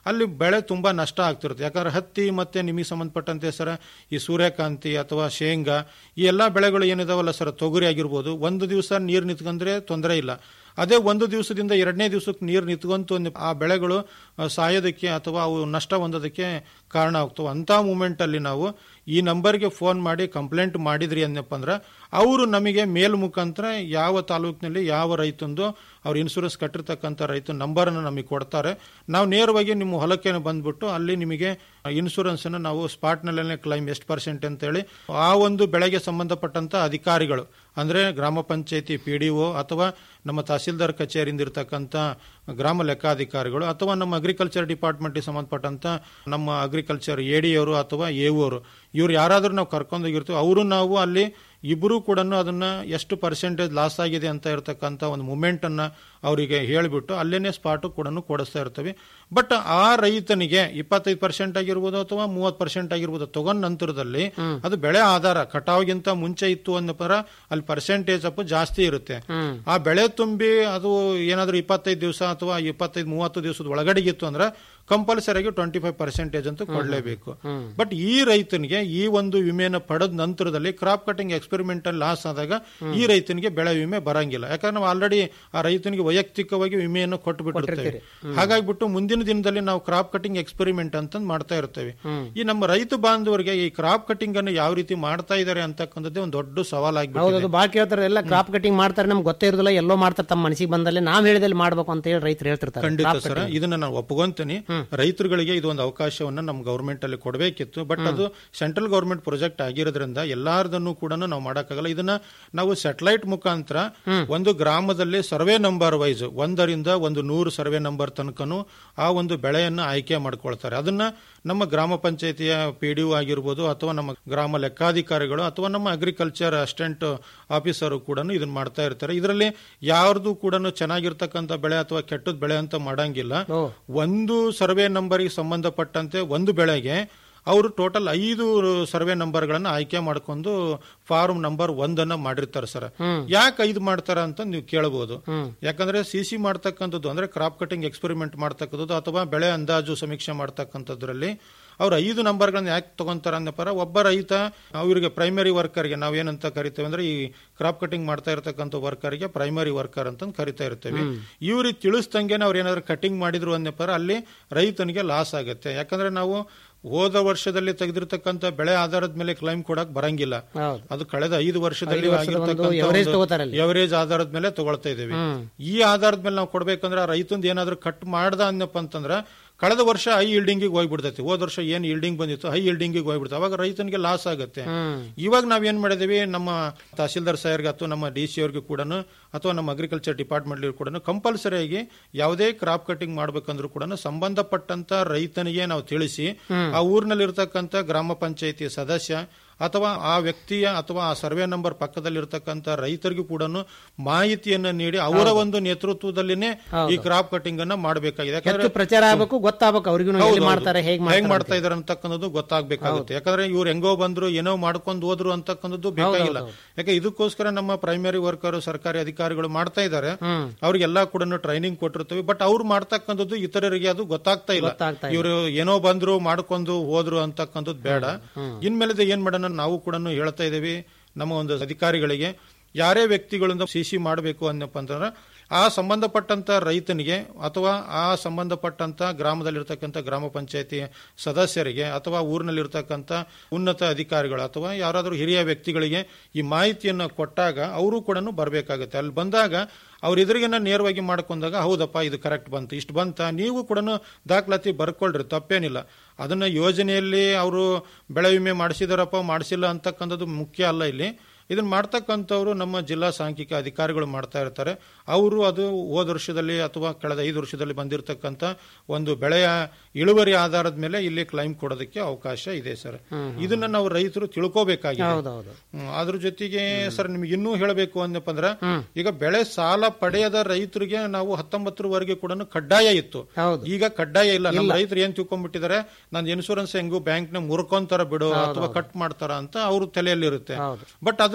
ಅಲ್ಲಿ ಬೆಳೆ ತುಂಬಾ ನಷ್ಟ ಆಗ್ತಿರುತ್ತೆ ಯಾಕಂದ್ರೆ ಹತ್ತಿ ಮತ್ತೆ ನಿಮಗೆ ಸಂಬಂಧಪಟ್ಟಂತೆ ಸರ್ ಈ ಸೂರ್ಯಕಾಂತಿ ಅಥವಾ ಶೇಂಗಾ ಈ ಎಲ್ಲಾ ಬೆಳೆಗಳು ಏನಿದಾವಲ್ಲ ಸರ್ ತೊಗರಿ ಆಗಿರ್ಬೋದು ಒಂದು ದಿವಸ ನೀರು ನಿಂತ್ಕೊಂಡ್ರೆ ತೊಂದರೆ ಇಲ್ಲ ಅದೇ ಒಂದು ದಿವಸದಿಂದ ಎರಡನೇ ದಿವಸಕ್ಕೆ ನೀರು ನಿಂತ್ಕೊಂತು ಅಂದ್ರೆ ಆ ಬೆಳೆಗಳು ಆ, ಸಾಯೋದಕ್ಕೆ ಅಥವಾ ಅವು ನಷ್ಟ ಹೊಂದೋದಕ್ಕೆ ಕಾರಣ ಆಗ್ತವೆ ಅಂತ ಮೂಮೆಂಟ್ ಅಲ್ಲಿ ನಾವು ಈ ನಂಬರ್ಗೆ ಫೋನ್ ಮಾಡಿ ಕಂಪ್ಲೇಂಟ್ ಮಾಡಿದ್ರಿ ಅಂದಪ್ಪ ಅಂದ್ರೆ ಅವರು ನಮಗೆ ಮೇಲ್ ಮುಖಾಂತರ ಯಾವ ತಾಲೂಕಿನಲ್ಲಿ ಯಾವ ರೈತಂದು ಅವ್ರ ಇನ್ಶೂರೆನ್ಸ್ ಕಟ್ಟಿರ್ತಕ್ಕಂಥ ರೈತ ನಂಬರನ್ನು ನಮಗೆ ಕೊಡ್ತಾರೆ ನಾವು ನೇರವಾಗಿ ನಿಮ್ಮ ಹೊಲಕ್ಕೆ ಬಂದ್ಬಿಟ್ಟು ಅಲ್ಲಿ ನಿಮಗೆ ಇನ್ಶೂರೆನ್ಸ್ ಅನ್ನು ನಾವು ಸ್ಪಾಟ್ನಲ್ಲೇ ಕ್ಲೈಮ್ ಎಷ್ಟು ಪರ್ಸೆಂಟ್ ಅಂತೇಳಿ ಆ ಒಂದು ಬೆಳೆಗೆ ಸಂಬಂಧಪಟ್ಟಂತ ಅಧಿಕಾರಿಗಳು ಅಂದ್ರೆ ಗ್ರಾಮ ಪಂಚಾಯತಿ ಪಿ ಡಿ ಒ ಅಥವಾ ನಮ್ಮ ತಹಸೀಲ್ದಾರ್ ಕಚೇರಿಯಿಂದ ಇರತಕ್ಕಂಥ ಗ್ರಾಮ ಲೆಕ್ಕಾಧಿಕಾರಿಗಳು ಅಥವಾ ನಮ್ಮ ಅಗ್ರಿಕಲ್ಚರ್ ಡಿಪಾರ್ಟ್ಮೆಂಟ್ಗೆ ಸಂಬಂಧಪಟ್ಟಂತ ನಮ್ಮ ಅಗ್ರಿಕಲ್ಚರ್ ಎ ಡಿ ಅವರು ಅಥವಾ ಎ ಅವರು ಇವ್ರು ಯಾರಾದರೂ ನಾವು ಕರ್ಕೊಂಡೋಗಿರ್ತೀವಿ ಅವರು ನಾವು ಅಲ್ಲಿ ಇಬ್ಬರು ಕೂಡ ಅದನ್ನ ಎಷ್ಟು ಪರ್ಸೆಂಟೇಜ್ ಲಾಸ್ ಆಗಿದೆ ಅಂತ ಇರತಕ್ಕಂಥ ಒಂದು ಮೂಮೆಂಟ್ ಅನ್ನ ಅವರಿಗೆ ಹೇಳಿಬಿಟ್ಟು ಅಲ್ಲೇನೆ ಸ್ಪಾಟ್ ಕೂಡ ಕೊಡಿಸ್ತಾ ಇರ್ತೀವಿ ಬಟ್ ಆ ರೈತನಿಗೆ ಇಪ್ಪತ್ತೈದು ಪರ್ಸೆಂಟ್ ಆಗಿರ್ಬೋದು ಅಥವಾ ಮೂವತ್ತು ಪರ್ಸೆಂಟ್ ಆಗಿರ್ಬೋದು ತಗೊಂಡ ನಂತರದಲ್ಲಿ ಅದು ಬೆಳೆ ಆಧಾರ ಕಟಾವ್ಗಿಂತ ಮುಂಚೆ ಇತ್ತು ಅನ್ನಪ್ಪ ಅಲ್ಲಿ ಪರ್ಸೆಂಟೇಜ್ ಅಪ್ ಜಾಸ್ತಿ ಇರುತ್ತೆ ಆ ಬೆಳೆ ತುಂಬಿ ಅದು ಏನಾದ್ರೂ ಇಪ್ಪತ್ತೈದು ದಿವಸ ಅಥವಾ ಇಪ್ಪತ್ತೈದು ಮೂವತ್ತು ದಿವಸದ ಒಳಗಡೆಗಿತ್ತು ಅಂದ್ರೆ ಕಂಪಲ್ಸರಿಯಾಗಿ ಟ್ವೆಂಟಿ ಫೈವ್ ಪರ್ಸೆಂಟೇಜ್ ಅಂತ ಕೊಡಲೇಬೇಕು ಬಟ್ ಈ ರೈತನಿಗೆ ಈ ಒಂದು ವಿಮೆಯನ್ನು ಪಡೆದ ನಂತರದಲ್ಲಿ ಕ್ರಾಪ್ ಕಟಿಂಗ್ ಎಕ್ಸ್ಪೆರಿಮೆಂಟ್ ಅಲ್ಲಿ ಲಾಸ್ ಆದಾಗ ಈ ರೈತನಿಗೆ ಬೆಳೆ ವಿಮೆ ಬರಂಗಿಲ್ಲ ಯಾಕಂದ್ರೆ ನಾವು ಆಲ್ರೆಡಿ ಆ ರೈತನಿಗೆ ವೈಯಕ್ತಿಕವಾಗಿ ವಿಮೆಯನ್ನು ಕೊಟ್ಟು ಬಿಟ್ಟಿರ್ತೇವೆ ಹಾಗಾಗಿಬಿಟ್ಟು ಮುಂದಿನ ದಿನದಲ್ಲಿ ನಾವು ಕ್ರಾಪ್ ಕಟಿಂಗ್ ಎಕ್ಸ್ಪೆರಿಮೆಂಟ್ ಅಂತ ಮಾಡ್ತಾ ಇರ್ತೇವೆ ಈ ನಮ್ಮ ರೈತ ಬಾಂಧವರಿಗೆ ಈ ಕ್ರಾಪ್ ಕಟಿಂಗ್ ಅನ್ನು ಯಾವ ರೀತಿ ಮಾಡ್ತಾ ಇದ್ದಾರೆ ಅಂತಕ್ಕಂಥದ್ದೇ ಒಂದು ದೊಡ್ಡ ಸವಾಲಾಗ್ಬಿಟ್ಟಿದೆ ಹೌದು ಬಾಳ್ ಕೇಳ್ತಾರೆ ಎಲ್ಲ ಕ್ರಾಪ್ ಕಟಿಂಗ್ ಮಾಡ್ತಾರೆ ನಮ್ಗೆ ಗೊತ್ತೇ ಇರೋದಿಲ್ಲ ಎಲ್ಲೋ ಮಾಡ್ತಾರೆ ತಮ್ಮ ಮನಸ್ಸಿಗೆ ಬಂದಲ್ಲಿ ನಾವ್ ಹೇಳಿದಲ್ಲಿ ಮಾಡ್ಬೇಕು ಅಂತ ಹೇಳಿ ರೈತರು ಹೇಳ್ತಿರ್ತಾರೆ ಖಂಡಿತ Crop ಸರ್ cutting. ಇದನ್ನ ನಾನು ಒಪ್ಕೊಂತೀನಿ ರೈತರುಗಳಿಗೆ ಇದು ಒಂದು ಅವಕಾಶವನ್ನ ನಮ್ಮ ಗವರ್ಮೆಂಟ್ ಅಲ್ಲಿ ಕೊಡಬೇಕಿತ್ತು ಬಟ್ ಅದು ಸೆಂಟ್ರಲ್ ಗವರ್ಮೆಂಟ್ ಪ್ರಾಜೆಕ್ಟ್ ಆಗಿರೋದ್ರಿಂದ ಎಲ್ಲಾರ್ದನ್ನು ಕೂಡ ನಾವು ಮಾಡಕ್ಕಾಗಲ್ಲ ಇದನ್ನ ನಾವು ಸೆಟಲೈಟ್ ಮುಖಾಂತರ ಒಂದು ಗ್ರಾಮದಲ್ಲಿ ಸರ್ವೆ ನಂಬರ್ ವೈಸ್ ಒಂದರಿಂದ ಒಂದು ನೂರು ಸರ್ವೆ ನಂಬರ್ ತನಕನು ಆ ಒಂದು ಬೆಳೆಯನ್ನ ಆಯ್ಕೆ ಮಾಡ್ಕೊಳ್ತಾರೆ ಅದನ್ನ ನಮ್ಮ ಗ್ರಾಮ ಪಂಚಾಯತಿಯ ಪಿ ಡಿ ಆಗಿರ್ಬೋದು ಅಥವಾ ನಮ್ಮ ಗ್ರಾಮ ಲೆಕ್ಕಾಧಿಕಾರಿಗಳು ಅಥವಾ ನಮ್ಮ ಅಗ್ರಿಕಲ್ಚರ್ ಅಸಿಸ್ಟೆಂಟ್ ಆಫೀಸರು ಕೂಡ ಇದನ್ನ ಮಾಡ್ತಾ ಇರ್ತಾರೆ ಇದರಲ್ಲಿ ಯಾರ್ದು ಕೂಡ ಚೆನ್ನಾಗಿರ್ತಕ್ಕಂಥ ಬೆಳೆ ಅಥವಾ ಕೆಟ್ಟದ ಬೆಳೆ ಅಂತ ಮಾಡಂಗಿಲ್ಲ ಒಂದು ಸರ್ವೆ ನಂಬರ್ಗೆ ಸಂಬಂಧಪಟ್ಟಂತೆ ಒಂದು ಬೆಳೆಗೆ ಅವರು ಟೋಟಲ್ ಐದು ಸರ್ವೆ ನಂಬರ್ಗಳನ್ನ ಆಯ್ಕೆ ಮಾಡ್ಕೊಂಡು ಫಾರ್ಮ್ ನಂಬರ್ ಒಂದನ್ನ ಮಾಡಿರ್ತಾರೆ ಸರ್ ಯಾಕೆ ಐದು ಮಾಡ್ತಾರ ಅಂತ ನೀವು ಕೇಳಬಹುದು ಯಾಕಂದ್ರೆ ಸಿ ಸಿ ಮಾಡ್ತಕ್ಕಂಥದ್ದು ಅಂದ್ರೆ ಕ್ರಾಪ್ ಕಟಿಂಗ್ ಎಕ್ಸ್ಪೆರಿಮೆಂಟ್ ಮಾಡ್ತಕ್ಕಂಥದ್ದು ಅಥವಾ ಬೆಳೆ ಅಂದಾಜು ಸಮೀಕ್ಷೆ ಮಾಡ್ತಕ್ಕಂಥದ್ರಲ್ಲಿ ಅವ್ರು ಐದು ನಂಬರ್ಗಳನ್ನ ಯಾಕೆ ತಗೊಂತಾರ ಅಂದಪ್ಪ ಒಬ್ಬ ರೈತ ಅವರಿಗೆ ಪ್ರೈಮರಿ ವರ್ಕರ್ಗೆ ನಾವೇನಂತ ಕರಿತೇವೆ ಅಂದ್ರೆ ಈ ಕ್ರಾಪ್ ಕಟಿಂಗ್ ಮಾಡ್ತಾ ಇರತಕ್ಕಂಥ ವರ್ಕರ್ಗೆ ಪ್ರೈಮರಿ ವರ್ಕರ್ ಅಂತ ಕರಿತಾ ಇರ್ತೇವೆ ಇವ್ರಿಗೆ ತಿಳಿಸ್ದಂಗೆನೆ ಅವ್ರು ಏನಾದ್ರು ಕಟಿಂಗ್ ಮಾಡಿದ್ರು ಅಂದಪ್ಪ ಅಲ್ಲಿ ರೈತನಿಗೆ ಲಾಸ್ ಆಗುತ್ತೆ ಯಾಕಂದ್ರೆ ನಾವು ಹೋದ ವರ್ಷದಲ್ಲಿ ತೆಗೆದಿರ್ತಕ್ಕಂಥ ಬೆಳೆ ಆಧಾರದ ಮೇಲೆ ಕ್ಲೈಮ್ ಕೊಡಕ್ ಬರಂಗಿಲ್ಲ ಹೌದು. ಅದು ಕಳೆದ ಐದು ವರ್ಷದಲ್ಲಿ ಐದು ವರ್ಷದ ಒಂದು average ತಗೋತಾರೆ ಅಲ್ಲಿ. ಎವರೇಜ್ ಆಧಾರದ ಮೇಲೆ ತಗೊಳ್ತಾ ಇದೀವಿ ಈ ಆಧಾರದ ಮೇಲೆ ನಾವು ಕೊಡ್ಬೇಕಂದ್ರೆ ಆ ರೈತಂದು ಏನಾದ್ರು ಕಟ್ ಮಾಡ್ದ ಅನ್ನಪ್ಪ ಅಂತಂದ್ರ ಕಳೆದ ವರ್ಷ ಹೈ ಇಲ್ಡಿಂಗ್ ಹೋಗ್ಬಿಡ್ತೈತಿ ಹೋದ ವರ್ಷ ಏನ್ ಇಲ್ಡಿಂಗ್ ಬಂದಿತ್ತು ಹೈ ಇಲ್ಡಿಂಗ್ ಹೋಗ್ಬಿಡ್ತು ಅವಾಗ ರೈತನಿಗೆ ಲಾಸ್ ಆಗುತ್ತೆ ಇವಾಗ ನಾವ್ ಏನ್ ಮಾಡಿದೀವಿ ನಮ್ಮ ತಹಸೀಲ್ದಾರ್ ಸಾಹೇಬ್ಗೆ ಅಥವಾ ನಮ್ಮ ಡಿ ಸಿ ಅವ್ರಿಗೆ ಕೂಡ ಅಥವಾ ನಮ್ಮ ಅಗ್ರಿಕಲ್ಚರ್ ಡಿಪಾರ್ಟ್ಮೆಂಟ್ ಕೂಡ ಕಂಪಲ್ಸರಿಯಾಗಿ ಯಾವುದೇ ಕ್ರಾಪ್ ಕಟಿಂಗ್ ಮಾಡ್ಬೇಕಂದ್ರೂ ಕೂಡ ಸಂಬಂಧಪಟ್ಟಂತ ರೈತನಿಗೆ ನಾವು ತಿಳಿಸಿ ಆ ಊರಿನಲ್ಲಿ ಇರ್ತಕ್ಕಂಥ ಗ್ರಾಮ ಪಂಚಾಯತಿ ಸದಸ್ಯ ಅಥವಾ ಆ ವ್ಯಕ್ತಿಯ ಅಥವಾ ಆ ಸರ್ವೆ ನಂಬರ್ ಪಕ್ಕದಲ್ಲಿರ್ತಕ್ಕಂಥ ರೈತರಿಗೂ ಕೂಡ ಮಾಹಿತಿಯನ್ನ ನೀಡಿ ಅವರ ಒಂದು ನೇತೃತ್ವದಲ್ಲಿನೇ ಈ ಕ್ರಾಪ್ ಕಟಿಂಗ್ ಅನ್ನ ಮಾಡಬೇಕಾಗಿದೆ ಹೆಚ್ಚು ಪ್ರಚಾರ ಆಗ್ಬೇಕು ಗೊತ್ತಾಗಬೇಕು ಅವ್ರಿಗೂ ಎಲ್ಲಿ ಮಾಡ್ತಾರೆ ಹೇಗ್ ಹೆಂಗ್ ಮಾಡ್ತಾರೆ ಮಾಡ್ತಾ ಇದಾರೆ ಅಂತಕ್ಕಂಥದ್ದು ಗೊತ್ತಾಗ್ಬೇಕಾಗುತ್ತೆ ಯಾಕಂದ್ರೆ ಇವ್ರು ಹೆಂಗೋ ಬಂದ್ರು ಏನೋ ಮಾಡ್ಕೊಂಡು ಹೋದ್ರು ಅಂತಕ್ಕಂಥದ್ದು ಬೇಕಾಗಿಲ್ಲ ಯಾಕೆ ಇದಕ್ಕೋಸ್ಕರ ನಮ್ಮ ಪ್ರೈಮರಿ ವರ್ಕರ್ ಸರ್ಕಾರಿ ಅಧಿಕಾರಿಗಳು ಮಾಡ್ತಾ ಇದ್ದಾರೆ ಅವ್ರಿಗೆಲ್ಲ ಕೂಡ ಟ್ರೈನಿಂಗ್ ಕೊಟ್ಟಿರ್ತೀವಿ ಬಟ್ ಅವ್ರು ಮಾಡ್ತಕ್ಕಂಥದ್ದು ಇತರರಿಗೆ ಅದು ಗೊತ್ತಾಗ್ತಾ ಇಲ್ಲ ಗೊತ್ತಾಗ್ತಾ ಇವರು ಏನೋ ಬಂದ್ರು ಮಾಡ್ಕೊಂಡು ಹೋದ್ರು ಅಂತಕ್ಕಂಥದ್ದು ಬೇಡ ಇನ್ಮೇಲೆ ಏನ್ ಮಾಡೋಣ ನಾವು ಕೂಡ ಹೇಳ್ತಾ ಇದೀವಿ ನಮ್ಮ ಒಂದು ಅಧಿಕಾರಿಗಳಿಗೆ ಯಾರೇ ವ್ಯಕ್ತಿಗಳಿಂದ ಸಿಸಿ ಮಾಡಬೇಕು ಅನ್ನಪ್ಪ ಅಂತಂದ್ರೆ ಆ ಸಂಬಂಧಪಟ್ಟಂತ ರೈತನಿಗೆ ಅಥವಾ ಆ ಸಂಬಂಧಪಟ್ಟಂತ ಗ್ರಾಮದಲ್ಲಿರ್ತಕ್ಕಂಥ ಗ್ರಾಮ ಪಂಚಾಯತಿ ಸದಸ್ಯರಿಗೆ ಅಥವಾ ಊರಿನಲ್ಲಿರ್ತಕ್ಕಂಥ ಉನ್ನತ ಅಧಿಕಾರಿಗಳು ಅಥವಾ ಯಾರಾದರೂ ಹಿರಿಯ ವ್ಯಕ್ತಿಗಳಿಗೆ ಈ ಮಾಹಿತಿಯನ್ನು ಕೊಟ್ಟಾಗ ಅವರು ಕೂಡ ಬರಬೇಕಾಗುತ್ತೆ ಅಲ್ಲಿ ಬಂದಾಗ ಅವ್ರ ಎದುರಿಗೆನ ನೇರವಾಗಿ ಮಾಡ್ಕೊಂಡಾಗ ಹೌದಪ್ಪ ಇದು ಕರೆಕ್ಟ್ ಬಂತು ಇಷ್ಟು ಬಂತ ನೀವು ಕೂಡ ದಾಖಲಾತಿ ಬರ್ಕೊಳ್ರಿ ತಪ್ಪೇನಿಲ್ಲ ಅದನ್ನ ಯೋಜನೆಯಲ್ಲಿ ಅವರು ಬೆಳೆ ವಿಮೆ ಮಾಡಿಸಿದಾರಪ್ಪ ಮಾಡಿಸಿಲ್ಲ ಅಂತಕ್ಕಂಥದ್ದು ಮುಖ್ಯ ಅಲ್ಲ ಇಲ್ಲಿ ಇದನ್ನ ಮಾಡ್ತಕ್ಕಂಥವ್ರು ನಮ್ಮ ಜಿಲ್ಲಾ ಸಾಂಖ್ಯಿಕ ಅಧಿಕಾರಿಗಳು ಮಾಡ್ತಾ ಇರ್ತಾರೆ ಅವರು ಅದು ಹೋದ ವರ್ಷದಲ್ಲಿ ಅಥವಾ ಕಳೆದ ಐದು ವರ್ಷದಲ್ಲಿ ಬಂದಿರತಕ್ಕಂಥ ಒಂದು ಬೆಳೆಯ ಇಳುವರಿ ಆಧಾರದ ಮೇಲೆ ಇಲ್ಲಿ ಕ್ಲೈಮ್ ಕೊಡೋದಕ್ಕೆ ಅವಕಾಶ ಇದೆ ಸರ್ ಇದನ್ನ ನಾವು ರೈತರು ತಿಳ್ಕೋಬೇಕಾಗಿದೆ ಹೌದೌದು ಹ್ಮ್, ಅದ್ರ ಜೊತೆಗೆ ಸರ್ ನಿಮ್ಗೆ ಇನ್ನೂ ಹೇಳಬೇಕು ಅಂದಪ್ಪ ಅಂದ್ರೆ ಈಗ ಬೆಳೆ ಸಾಲ ಪಡೆಯದ ರೈತರಿಗೆ ನಾವು ಹತ್ತೊಂಬತ್ತರವರೆಗೆ ಕೂಡ ಕಡ್ಡಾಯ ಇತ್ತು ಹೌದು. ಈಗ ಕಡ್ಡಾಯ ಇಲ್ಲ ನಮ್ಮ ರೈತರು ಏನ್ ತಿಳ್ಕೊಂಡ್ಬಿಟ್ಟಿದ್ದಾರೆ ನಾನು ಇನ್ಶೂರೆನ್ಸ್ ಹೆಂಗು ಬ್ಯಾಂಕ್ ನ ಮುರ್ಕೊಂತಾರ ಬಿಡು ಅಥವಾ ಕಟ್ ಮಾಡ್ತಾರ ಅಂತ ಅವ್ರ ತಲೆಯಲ್ಲಿರುತ್ತೆ ಬಟ್ ಅದನ್ನ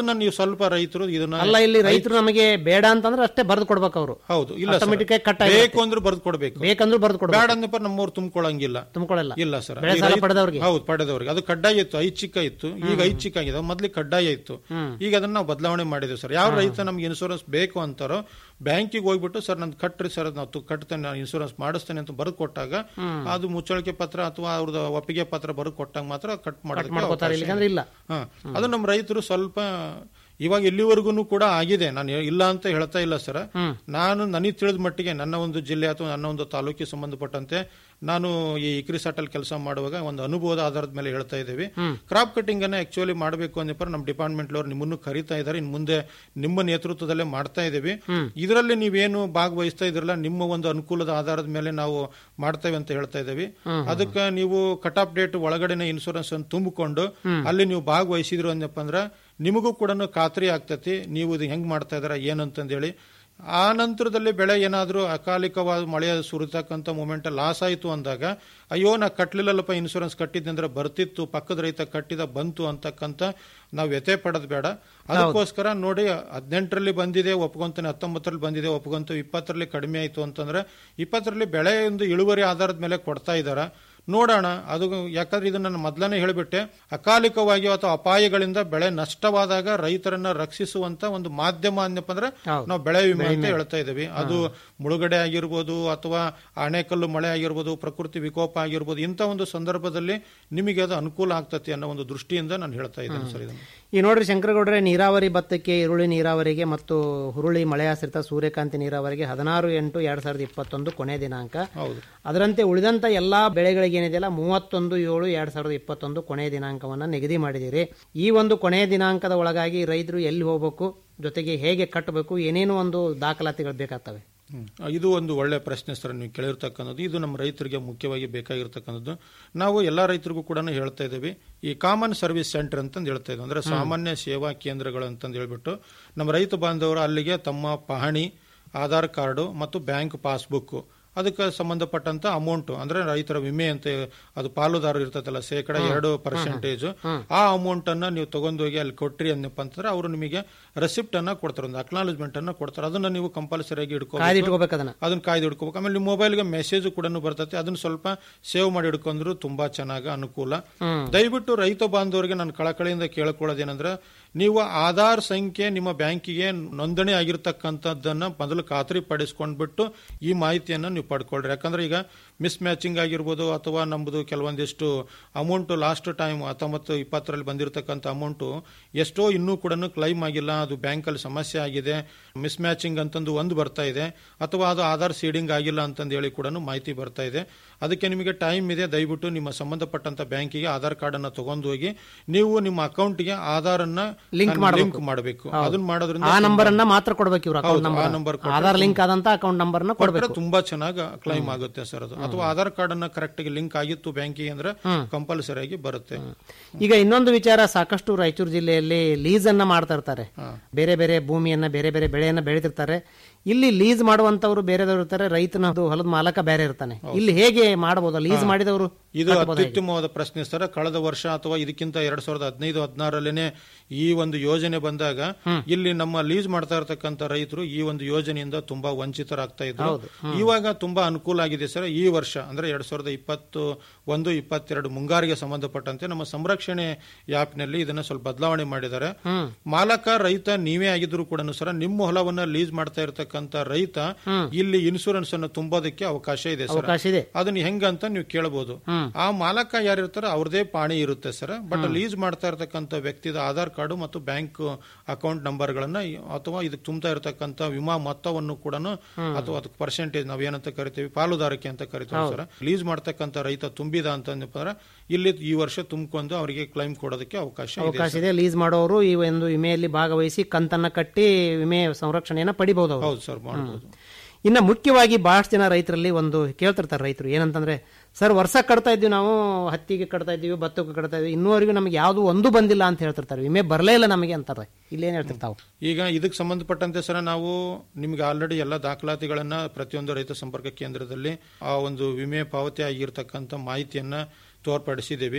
ಅದನ್ನ ನೀವು ಸ್ವಲ್ಪ ರೈತರು ಇದನ್ನ ಅಲ್ಲ ಇಲ್ಲಿ ರೈತರು ನಮಗೆ ಬೇಡ ಅಂತಂದ್ರೆ ಅಷ್ಟೇ ಬರೆದು ಕೊಡ್ಬೇಕು ಅವರು ಹೌದು ಇಲ್ಲ ಸರ್. Automatic ಆಗಿ cut ಬೇಕು ಅಂದ್ರೆ ಬರ್ದು ಕೊಡ್ಬೇಕು ಬೇಕಂದ್ರೂ ಬರೆದು ಕೊಡ್ಬೇಕು ಬೇಡ ಅಂದಪ್ಪ ನಮ್ಮವ್ರು ತುಂಬಿಕೊಳ್ಳಂಗಿಲ್ಲ ತುಂಬಿಕೊಳ್ಳಲ್ಲ ಇಲ್ಲ ಸರ್ ಬೆಳೆ ಈ ಸಾಲ ರೈತ- ಪಡೆದವ್ರಿಗೆ ಹೌದು ಪಡೆದವ್ರಿಗೆ ಅದು ಕಡ್ಡಾಯ ಇತ್ತು ಐಚ್ಛಿಕ ಇತ್ತು ಈಗ ಐಚ್ಛಿಕ ಆಗಿದೆ ಮೊದ್ಲಿಗೆ ಕಡ್ಡಾಯ ಇತ್ತು ಈಗ ಅದನ್ನ ನಾವು ಬದಲಾವಣೆ ಮಾಡಿದ್ವಿ ಸರ್ ಯಾವ ರೈತ ನಮ್ಗೆ ಇನ್ಶೂರೆನ್ಸ್ ಬೇಕು ಅಂತಾರೋ ಬ್ಯಾಂಕಿಗೆ ಹೋಗ್ಬಿಟ್ಟು ಸರ್ ನಂದು ಕಟ್ರಿ ಸರ್ ನಾವು ತು- ಕಟ್ತೇನೆ ನಾನು ಇನ್ಶೂರೆನ್ಸ್ ಮಾಡಿಸ್ತೇನೆ ಅಂತ ಬರೆದು ಕೊಟ್ಟಾಗ ಅದು ಮುಚ್ಚಳಿಕೆ ಪತ್ರ ಅಥವಾ ಅವ್ರದ್ದು ಒಪ್ಪಿಗೆ ಪತ್ರ ಬರೆದು ಕೊಟ್ಟಾಗ ಮಾತ್ರ ಕಟ್ ಮಾಡೋದಕ್ಕೆ ಮಾಡ್ಕೋತಾರೆ ಅವಕಾಶ ಇಲ್ಲಿಗಂದ್ರೆ ಇಲ್ಲ ಹಾ ಅದು ನಮ್ಮ ರೈತರು ಸ್ವಲ್ಪ ಇವಾಗ ಇಲ್ಲಿವರೆಗೂ ಕೂಡ ಆಗಿದೆ ನಾನು ಹೇ- ಇಲ್ಲ ಅಂತ ಹೇಳ್ತಾ ಇಲ್ಲ ಸರ್ ನಾನು ನನಗೆ ತಿಳಿದ ಮಟ್ಟಿಗೆ ನನ್ನ ಒಂದು ಜಿಲ್ಲೆ ಅಥವಾ ನನ್ನ ಒಂದು ತಾಲೂಕಿಗೆ ಸಂಬಂಧಪಟ್ಟಂತೆ ನಾನು ಈ ಇಕ್ರಿ ಸಾಟಲ್ ಕೆಲಸ ಮಾಡುವಾಗ ಒಂದು ಅನುಭವದ ಆಧಾರದ ಮೇಲೆ ಹೇಳ್ತಾ ಇದ್ದೀವಿ ಕ್ರಾಪ್ ಕಟಿಂಗ್ ಅನ್ನ ಆಕ್ಚುಲಿ ಮಾಡಬೇಕು ಅಂದಪ್ಪ ನಮ್ಮ ಡಿಪಾರ್ಟ್ಮೆಂಟ್ ಅವ್ರು ನಿಮ್ಮನ್ನು ಕರೀತಾ ಇದ್ದಾರೆ ಇನ್ನು ಮುಂದೆ ನಿಮ್ಮ ನೇತೃತ್ವದಲ್ಲೇ ಮಾಡ್ತಾ ಇದ್ದೀವಿ ಇದರಲ್ಲಿ ನೀವೇನು ಭಾಗವಹಿಸ್ತಾ ಇದ್ರಲ್ಲ ನಿಮ್ಮ ಒಂದು ಅನುಕೂಲದ ಆಧಾರದ ಮೇಲೆ ನಾವು ಮಾಡ್ತೇವೆ ಅಂತ ಹೇಳ್ತಾ ಇದ್ದೀವಿ ಅದಕ್ಕೆ ನೀವು ಕಟ್ ಆಫ್ ಡೇಟ್ ಒಳಗಡೆನೆ ಇನ್ಶೂರೆನ್ಸ್ ಅನ್ನು ತುಂಬಿಕೊಂಡು ಅಲ್ಲಿ ನೀವು ಭಾಗವಹಿಸಿದ್ರು ಅಂದಪ್ಪ ಅಂದ್ರೆ ನಿಮಗೂ ಕೂಡ ಖಾತ್ರಿ ಆಗ್ತತಿ ನೀವು ಇದು ಹೆಂಗ್ ಮಾಡ್ತಾ ಇದಾರ ಏನಂತಂದೇಳಿ ಆ ನಂತರದಲ್ಲಿ ಬೆಳೆ ಏನಾದರೂ ಅಕಾಲಿಕವಾದ ಮಳೆ ಸುರಿತಕ್ಕಂಥ ಮೂಮೆಂಟ್ ಲಾಸ್ ಆಯಿತು ಅಂದಾಗ ಅಯ್ಯೋ ನಾ ಕಟ್ಟಲಿಲ್ಲಲ್ಲಪ್ಪ ಇನ್ಶೂರೆನ್ಸ್ ಕಟ್ಟಿದ್ದೆ ಅಂದ್ರೆ ಬರ್ತಿತ್ತು ಪಕ್ಕದ ರೈತ ಕಟ್ಟಿದ ಬಂತು ಅಂತಕ್ಕಂಥ ನಾವು ವ್ಯಥೆ ಪಡೋದು ಬೇಡ ಅದಕ್ಕೋಸ್ಕರ ನೋಡಿ ಹದಿನೆಂಟರಲ್ಲಿ ಬಂದಿದೆ ಒಪ್ಕೊಂತಾನೆ ಹತ್ತೊಂಬತ್ತರಲ್ಲಿ ಬಂದಿದೆ ಒಪ್ಕೊಂತ ಇಪ್ಪತ್ತರಲ್ಲಿ ಕಡಿಮೆ ಆಯಿತು ಅಂತಂದ್ರೆ ಇಪ್ಪತ್ತರಲ್ಲಿ ಬೆಳೆ ಒಂದು ಇಳುವರಿ ಆಧಾರದ ಮೇಲೆ ಕೊಡ್ತಾ ಇದ್ದಾರೆ ನೋಡೋಣ ಅದು ಯಾಕಂದ್ರೆ ಇದನ್ನ ನಾನು ಮೊದಲನೇ ಹೇಳಿಬಿಟ್ಟೆ ಅಕಾಲಿಕವಾಗಿ ಅಥವಾ ಅಪಾಯಗಳಿಂದ ಬೆಳೆ ನಷ್ಟವಾದಾಗ ರೈತರನ್ನ ರಕ್ಷಿಸುವಂತ ಒಂದು ಮಾಧ್ಯಮ ಅಂದಪ್ಪ ಅಂದ್ರೆ ನಾವು ಬೆಳೆ ವಿಮೆ ಅಂತ ಹೇಳ್ತಾ ಇದ್ದೀವಿ ಅದು ಮುಳುಗಡೆ ಆಗಿರ್ಬೋದು ಅಥವಾ ಆಣೆಕಲ್ಲು ಮಳೆ ಆಗಿರ್ಬೋದು ಪ್ರಕೃತಿ ವಿಕೋಪ ಆಗಿರ್ಬೋದು ಇಂಥ ಒಂದು ಸಂದರ್ಭದಲ್ಲಿ ನಿಮಗೆ ಅದು ಅನುಕೂಲ ಆಗ್ತತಿ ಅನ್ನೋ ಒಂದು ದೃಷ್ಟಿಯಿಂದ ನಾನು ಹೇಳ್ತಾ ಇದ್ದೇನೆ ಸರ್ ಇದನ್ನು ಈ ನೋಡ್ರಿ ಶಂಕರಗೌಡ್ರೆ ನೀರಾವರಿ ಭತ್ತಕ್ಕೆ ಈರುಳ್ಳಿ ನೀರಾವರಿಗೆ ಮತ್ತು ಹುರುಳಿ ಮಳೆ ಆಶ್ರಿತ ಸೂರ್ಯಕಾಂತಿ ನೀರಾವರಿಗೆ ಹದಿನಾರು ಎಂಟು ಎರಡ್ ಸಾವಿರದ ಇಪ್ಪತ್ತೊಂದು ಕೊನೆ ದಿನಾಂಕ ಹೌದು ಅದರಂತೆ ಉಳಿದಂತ ಎಲ್ಲಾ ಬೆಳೆಗಳಿಗೆ ಏನಿದೆಯಲ್ಲ ಮೂವತ್ತೊಂದು ಏಳು ಎರಡ್ ಸಾವಿರದ ಇಪ್ಪತ್ತೊಂದು ಕೊನೆಯ ದಿನಾಂಕವನ್ನ ನಿಗದಿ ಮಾಡಿದಿರಿ ಈ ಒಂದು ಕೊನೆಯ ದಿನಾಂಕದ ಒಳಗಾಗಿ ರೈತರು ಎಲ್ಲಿ ಹೋಗಬೇಕು ಜೊತೆಗೆ ಹೇಗೆ ಕಟ್ಟಬೇಕು ಏನೇನೋ ಒಂದು ದಾಖಲಾತಿಗಳು ಬೇಕಾಗ್ತವೆ ಹ್ಮ್. ಇದು ಒಂದು ಒಳ್ಳೆ ಪ್ರಶ್ನೆ ಸರ್ ನೀವು ಕೇಳಿರ್ತಕ್ಕಂಥದ್ದು ಇದು ನಮ್ಮ ರೈತರಿಗೆ ಮುಖ್ಯವಾಗಿ ಬೇಕಾಗಿರ್ತಕ್ಕಂಥದ್ದು ನಾವು ಎಲ್ಲ ರೈತರಿಗೂ ಕೂಡ ಹೇಳ್ತಾ ಇದ್ದೀವಿ ಈ ಕಾಮನ್ ಸರ್ವಿಸ್ ಸೆಂಟರ್ ಅಂತಂದು ಹೇಳ್ತಾ ಇದ್ದೀವಿ ಅಂದ್ರೆ ಸಾಮಾನ್ಯ ಸೇವಾ ಕೇಂದ್ರಗಳು ಅಂತಂದು ಹೇಳ್ಬಿಟ್ಟು ನಮ್ಮ ರೈತ ಬಾಂಧವರು ಅಲ್ಲಿಗೆ ತಮ್ಮ ಪಹಣಿ ಆಧಾರ್ ಕಾರ್ಡು ಮತ್ತು ಬ್ಯಾಂಕ್ ಪಾಸ್ಬುಕ್ ಅದಕ್ಕೆ ಸಂಬಂಧಪಟ್ಟಂತ ಅಮೌಂಟ್ ಅಂದ್ರೆ ರೈತರ ವಿಮೆ ಅಂತ ಅದು ಪಾಲುದಾರರು ಇರ್ತದಲ್ಲ ಶೇಕಡ ಎರಡು ಪರ್ಸೆಂಟೇಜ್ ಆ ಅಮೌಂಟ್ ಅನ್ನ ನೀವು ತಗೊಂಡೋಗಿ ಅಲ್ಲಿ ಕೊಟ್ರಿ ಅನ್ನಪ್ಪ ಅಂತಂದ್ರೆ ಅವರು ನಿಮಗೆ ರೆಸಿಪ್ಟ್ ಅನ್ನ ಕೊಡ್ತಾರೆ ಒಂದು ಅಕ್ನಾಲಜ್ಮೆಂಟ್ ಅನ್ನ ಕೊಡ್ತಾರೆ ಅದನ್ನ ನೀವು ಕಂಪಲ್ಸರಿ ಆಗಿ ಕಾಯ್ದು ಇಟ್ಕೋಬೇಕು ಇಟ್ಕೋಬೇಕು ಅದನ್ನ ಅದನ್ನ ಕಾಯ್ದು ಹಿಡ್ಕೋಬೇಕು ಆಮೇಲೆ ನಿಮ್ಮ ಮೊಬೈಲ್ಗೆ ಮೆಸೇಜ್ ಕೂಡ ಬರ್ತೈತೆ ಅದನ್ನ ಸ್ವಲ್ಪ ಸೇವ್ ಮಾಡಿ ಹಿಡ್ಕೊಂಡ್ರು ತುಂಬಾ ಚೆನ್ನಾಗಿ ಅನುಕೂಲ ದಯವಿಟ್ಟು ರೈತ ಬಾಂಧವರಿಗೆ ನಾನು ಕಳಕಳಿಯಿಂದ ಕೇಳ್ಕೊಳ್ಳೋದೇನಂದ್ರೆ ನೀವು ಆಧಾರ್ ಸಂಖ್ಯೆ ನಿಮ್ಮ ಬ್ಯಾಂಕಿಗೆ ನೋಂದಣಿ ಆಗಿರ್ತಕ್ಕಂಥದ್ದನ್ನ ಮೊದಲು ಖಾತ್ರಿ ಪಡಿಸ್ಕೊಂಡ್ಬಿಟ್ಟು ಈ ಮಾಹಿತಿಯನ್ನ ನೀವು ಪಡ್ಕೊಳ್ರಿ ಯಾಕಂದ್ರೆ ಈಗ ಮಿಸ್ ಮ್ಯಾಚಿಂಗ್ ಆಗಿರ್ಬೋದು ಅಥವಾ ನಮ್ಮದು ಕೆಲವೊಂದಿಷ್ಟು ಅಮೌಂಟ್ ಲಾಸ್ಟ್ ಟೈಮ್ ಹತ್ತೊಂಬತ್ತು ಇಪ್ಪತ್ತರಲ್ಲಿ ಬಂದಿರತಕ್ಕಂಥ ಅಮೌಂಟ್ ಎಷ್ಟೋ ಇನ್ನೂ ಕೂಡ ಕ್ಲೈಮ್ ಆಗಿಲ್ಲ ಅದು ಬ್ಯಾಂಕಲ್ಲಿ ಸಮಸ್ಯೆ ಆಗಿದೆ ಮಿಸ್ ಮ್ಯಾಚಿಂಗ್ ಅಂತಂದು ಒಂದು ಬರ್ತಾ ಇದೆ ಅಥವಾ ಅದು ಆಧಾರ್ ಸೀಡಿಂಗ್ ಆಗಿಲ್ಲ ಅಂತಂದು ಹೇಳಿ ಕೂಡ ಮಾಹಿತಿ ಬರ್ತಾ ಇದೆ ಅದಕ್ಕೆ ನಿಮಗೆ ಟೈಮ್ ಇದೆ ದಯವಿಟ್ಟು ನಿಮ್ಮ ಸಂಬಂಧಪಟ್ಟಂತ ಬ್ಯಾಂಕಿಗೆ ಆಧಾರ್ ಕಾರ್ಡ್ ಅನ್ನ ತಗೊಂಡು ಹೋಗಿ ನೀವು ನಿಮ್ಮ ಅಕೌಂಟ್ಗೆ ಆಧಾರ್ ಅನ್ನ Link ಮಾಡ್ಬೇಕು. ಲಿಂಕ್ ಮಾಡಬೇಕು ಅದನ್ನ ಮಾಡೋದ್ರಿಂದ ಆ ನಂಬರ್ ಅನ್ನ ಮಾತ್ರ ಕೊಡ್ಬೇಕು ಇವ್ರ ಹೌದು, ಅಕೌಂಟ್ ಆ ನಂಬರ್ ನಂಬರ್ ಕೊಟ್ರೆ ಆಧಾರ್ ಲಿಂಕ್ ಆದಂತ ಅಕೌಂಟ್ ನಂಬರ್ ನ ಕೊಟ್ರೆ ಕೊಡ್ಬೇಕು ತುಂಬಾ ಚೆನ್ನಾಗಿ ಕ್ಲೈಮ್ ಆಗುತ್ತೆ ಸರ್ ಅದು ಅಥವಾ ಆಧಾರ್ ಕಾರ್ಡ್ ಅನ್ನ ಕರೆಕ್ಟ್ ಆಗಿ ಲಿಂಕ್ ಆಗಿತ್ತು ಬ್ಯಾಂಕಿಗೆ ಅಂದ್ರೆ ಕಂಪಲ್ಸರಿ ಆಗಿ ಬರುತ್ತೆ ಈಗ ಇನ್ನೊಂದು ವಿಚಾರ ಸಾಕಷ್ಟು ರಾಯಚೂರು ಜಿಲ್ಲೆಯಲ್ಲಿ ಲೀಸ್ ಅನ್ನ ಮಾಡ್ತಾ ಇರ್ತಾರೆ ಬೇರೆ ಬೇರೆ ಭೂಮಿಯನ್ನ ಬೇರೆ ಬೇರೆ ಬೆಳೆಯನ್ನ ಬೆಳೀತಿರ್ತಾರೆ ಇಲ್ಲಿ ಲೀಸ್ ಮಾಡುವಂತವರು ಬೇರೆದವರು ಇರ್ತಾರೆ ರೈತನದು ಹೊಲದ ಮಾಲಕ ಬೇರೆ ಇರ್ತಾನೆ ಇಲ್ಲಿ ಹೇಗೆ ಮಾಡಬಹುದು ಲೀಸ್ ಮಾಡಿದವರು ಇದು ಅತ್ಯುತ್ತಮವಾದ ಪ್ರಶ್ನೆ ಸರ್ ಕಳೆದ ವರ್ಷ ಅಥವಾ ಇದಕ್ಕಿಂತ ಎರಡ್ ಸಾವಿರದ ಹದಿನೈದು ಹದಿನಾರಲ್ಲೇನೆ ಈ ಒಂದು ಯೋಜನೆ ಬಂದಾಗ ಇಲ್ಲಿ ನಮ್ಮ ಲೀಸ್ ಮಾಡ್ತಾ ಇರತಕ್ಕಂತ ರೈತರು ಈ ಒಂದು ಯೋಜನೆಯಿಂದ ತುಂಬಾ ವಂಚಿತರಾಗ್ತಾ ಇದ್ರು ಇವಾಗ ತುಂಬಾ ಅನುಕೂಲ ಆಗಿದೆ ಸರ್ ಈ ವರ್ಷ ಅಂದ್ರೆ ಎರಡ್ ಸಾವಿರದ ಇಪ್ಪತ್ತು ಒಂದು ಇಪ್ಪತ್ತೆರಡು ಮುಂಗಾರಿಗೆ ಸಂಬಂಧಪಟ್ಟಂತೆ ನಮ್ಮ ಸಂರಕ್ಷಣೆ ನಲ್ಲಿ ಇದನ್ನ ಸ್ವಲ್ಪ ಬದಲಾವಣೆ ಮಾಡಿದ್ದಾರೆ ಮಾಲಕ ರೈತ ನೀವೇ ಆಗಿದ್ರು ಕೂಡ ಸರ್ ನಿಮ್ಮ ಹೊಲವನ್ನ ಲೀಸ್ ಮಾಡ್ತಾ ಇರತಕ್ಕಂತ ರೈತ ಇಲ್ಲಿ ಇನ್ಸೂರೆನ್ಸ್ ಅನ್ನು ತುಂಬೋದಕ್ಕೆ ಅವಕಾಶ ಇದೆ ಸರ್ ಅವಕಾಶ ಇದೆ ಅದನ್ನ ಹೆಂಗಂತ ನೀವು ಕೇಳಬಹುದು ಆ ಮಾಲಕ ಯಾರಿರ್ತಾರೋ ಅವ್ರದೇ ಪಾಣಿ ಇರುತ್ತೆ ಸರ್ ಬಟ್ ಲೀಸ್ ಮಾಡ್ತಾ ಇರತಕ್ಕಂತ ವ್ಯಕ್ತಿದ ಆಧಾರ್ ಕಾರ್ಡು ಮತ್ತು ಬ್ಯಾಂಕ್ ಅಕೌಂಟ್ ನಂಬರ್ ಗಳನ್ನ ಅಥವಾ ಇದಕ್ಕೆ ತುಂಬ್ತಾ ಇರತಕ್ಕಂತ ವಿಮಾ ಮೊತ್ತವನ್ನು ಕೂಡ ಅಥವಾ ಅದಕ್ಕೆ ಪರ್ಸೆಂಟೇಜ್ ನಾವ್ ಏನಂತ ಕರಿತೀವಿ ಪಾಲುದಾರಿಕೆ ಅಂತ ಕರಿತೀವಿ ಸರ್ ಲೀಸ್ ಮಾಡ್ತಕ್ಕಂತ ರೈತ ತುಂಬಿದ ಅಂತಂದ್ರೆ ಇಲ್ಲಿ ಈ ವರ್ಷ ತುಂಬಿಕೊಂಡು ಅವರಿಗೆ ಕ್ಲೈಮ್ ಕೊಡೋದಕ್ಕೆ ಅವಕಾಶ ಇದೆ ಅವಕಾಶ ಇದೆ ಲೀಸ್ ಮಾಡೋರು ಈ ಒಂದು ವಿಮೆಯಲ್ಲಿ ಭಾಗವಹಿಸಿ ಕಂತನ್ನ ಕಟ್ಟಿ ವಿಮೆ ಸಂರಕ್ಷಣೆಯನ್ನ ಪಡಿಬಹುದು ಅವರು ಹೌದು ಸರ್ ಮಾಡಬಹುದು ಇನ್ನ ಮುಖ್ಯವಾಗಿ ಬಹಳಷ್ಟು ಜನ ರೈತರಲ್ಲಿ ಒಂದು ಕೇಳ್ತಿರ್ತಾರೆ ರೈತರು ಏನಂತಂದ್ರೆ ಸರ್ ವರ್ಷ ಕಟ್ತಾ ಇದ್ವಿ ನಾವು ಹತ್ತಿಗೆ ಕಟ್ತಾ ಇದ್ದೀವಿ ಭತ್ತಕ್ಕೆ ಕಟ್ತಾ ಇದ್ವಿ ಇನ್ನೂವರೆಗೂ ನಮಗೆ ಯಾವುದು ಒಂದು ಬಂದಿಲ್ಲ ಅಂತ ಹೇಳ್ತಿರ್ತಾರೆ ವಿಮೆ ಬರಲೇ ಇಲ್ಲ ನಮಗೆ ಅಂತಾರೆ ಇಲ್ಲೇನ್ ಹೇಳ್ತಿರ್ತಾವ ಈಗ ಇದಕ್ಕೆ ಸಂಬಂಧಪಟ್ಟಂತೆ ಸರ್ ನಾವು ನಿಮ್ಗೆ ಆಲ್ರೆಡಿ ಎಲ್ಲ ದಾಖಲಾತಿಗಳನ್ನ ಪ್ರತಿಯೊಂದು ರೈತ ಸಂಪರ್ಕ ಕೇಂದ್ರದಲ್ಲಿ ಆ ಒಂದು ವಿಮೆ ಪಾವತಿ ಆಗಿರ್ತಕ್ಕಂಥ ಮಾಹಿತಿಯನ್ನ ತೋರ್ಪಡಿಸಿದ್ದೀವಿ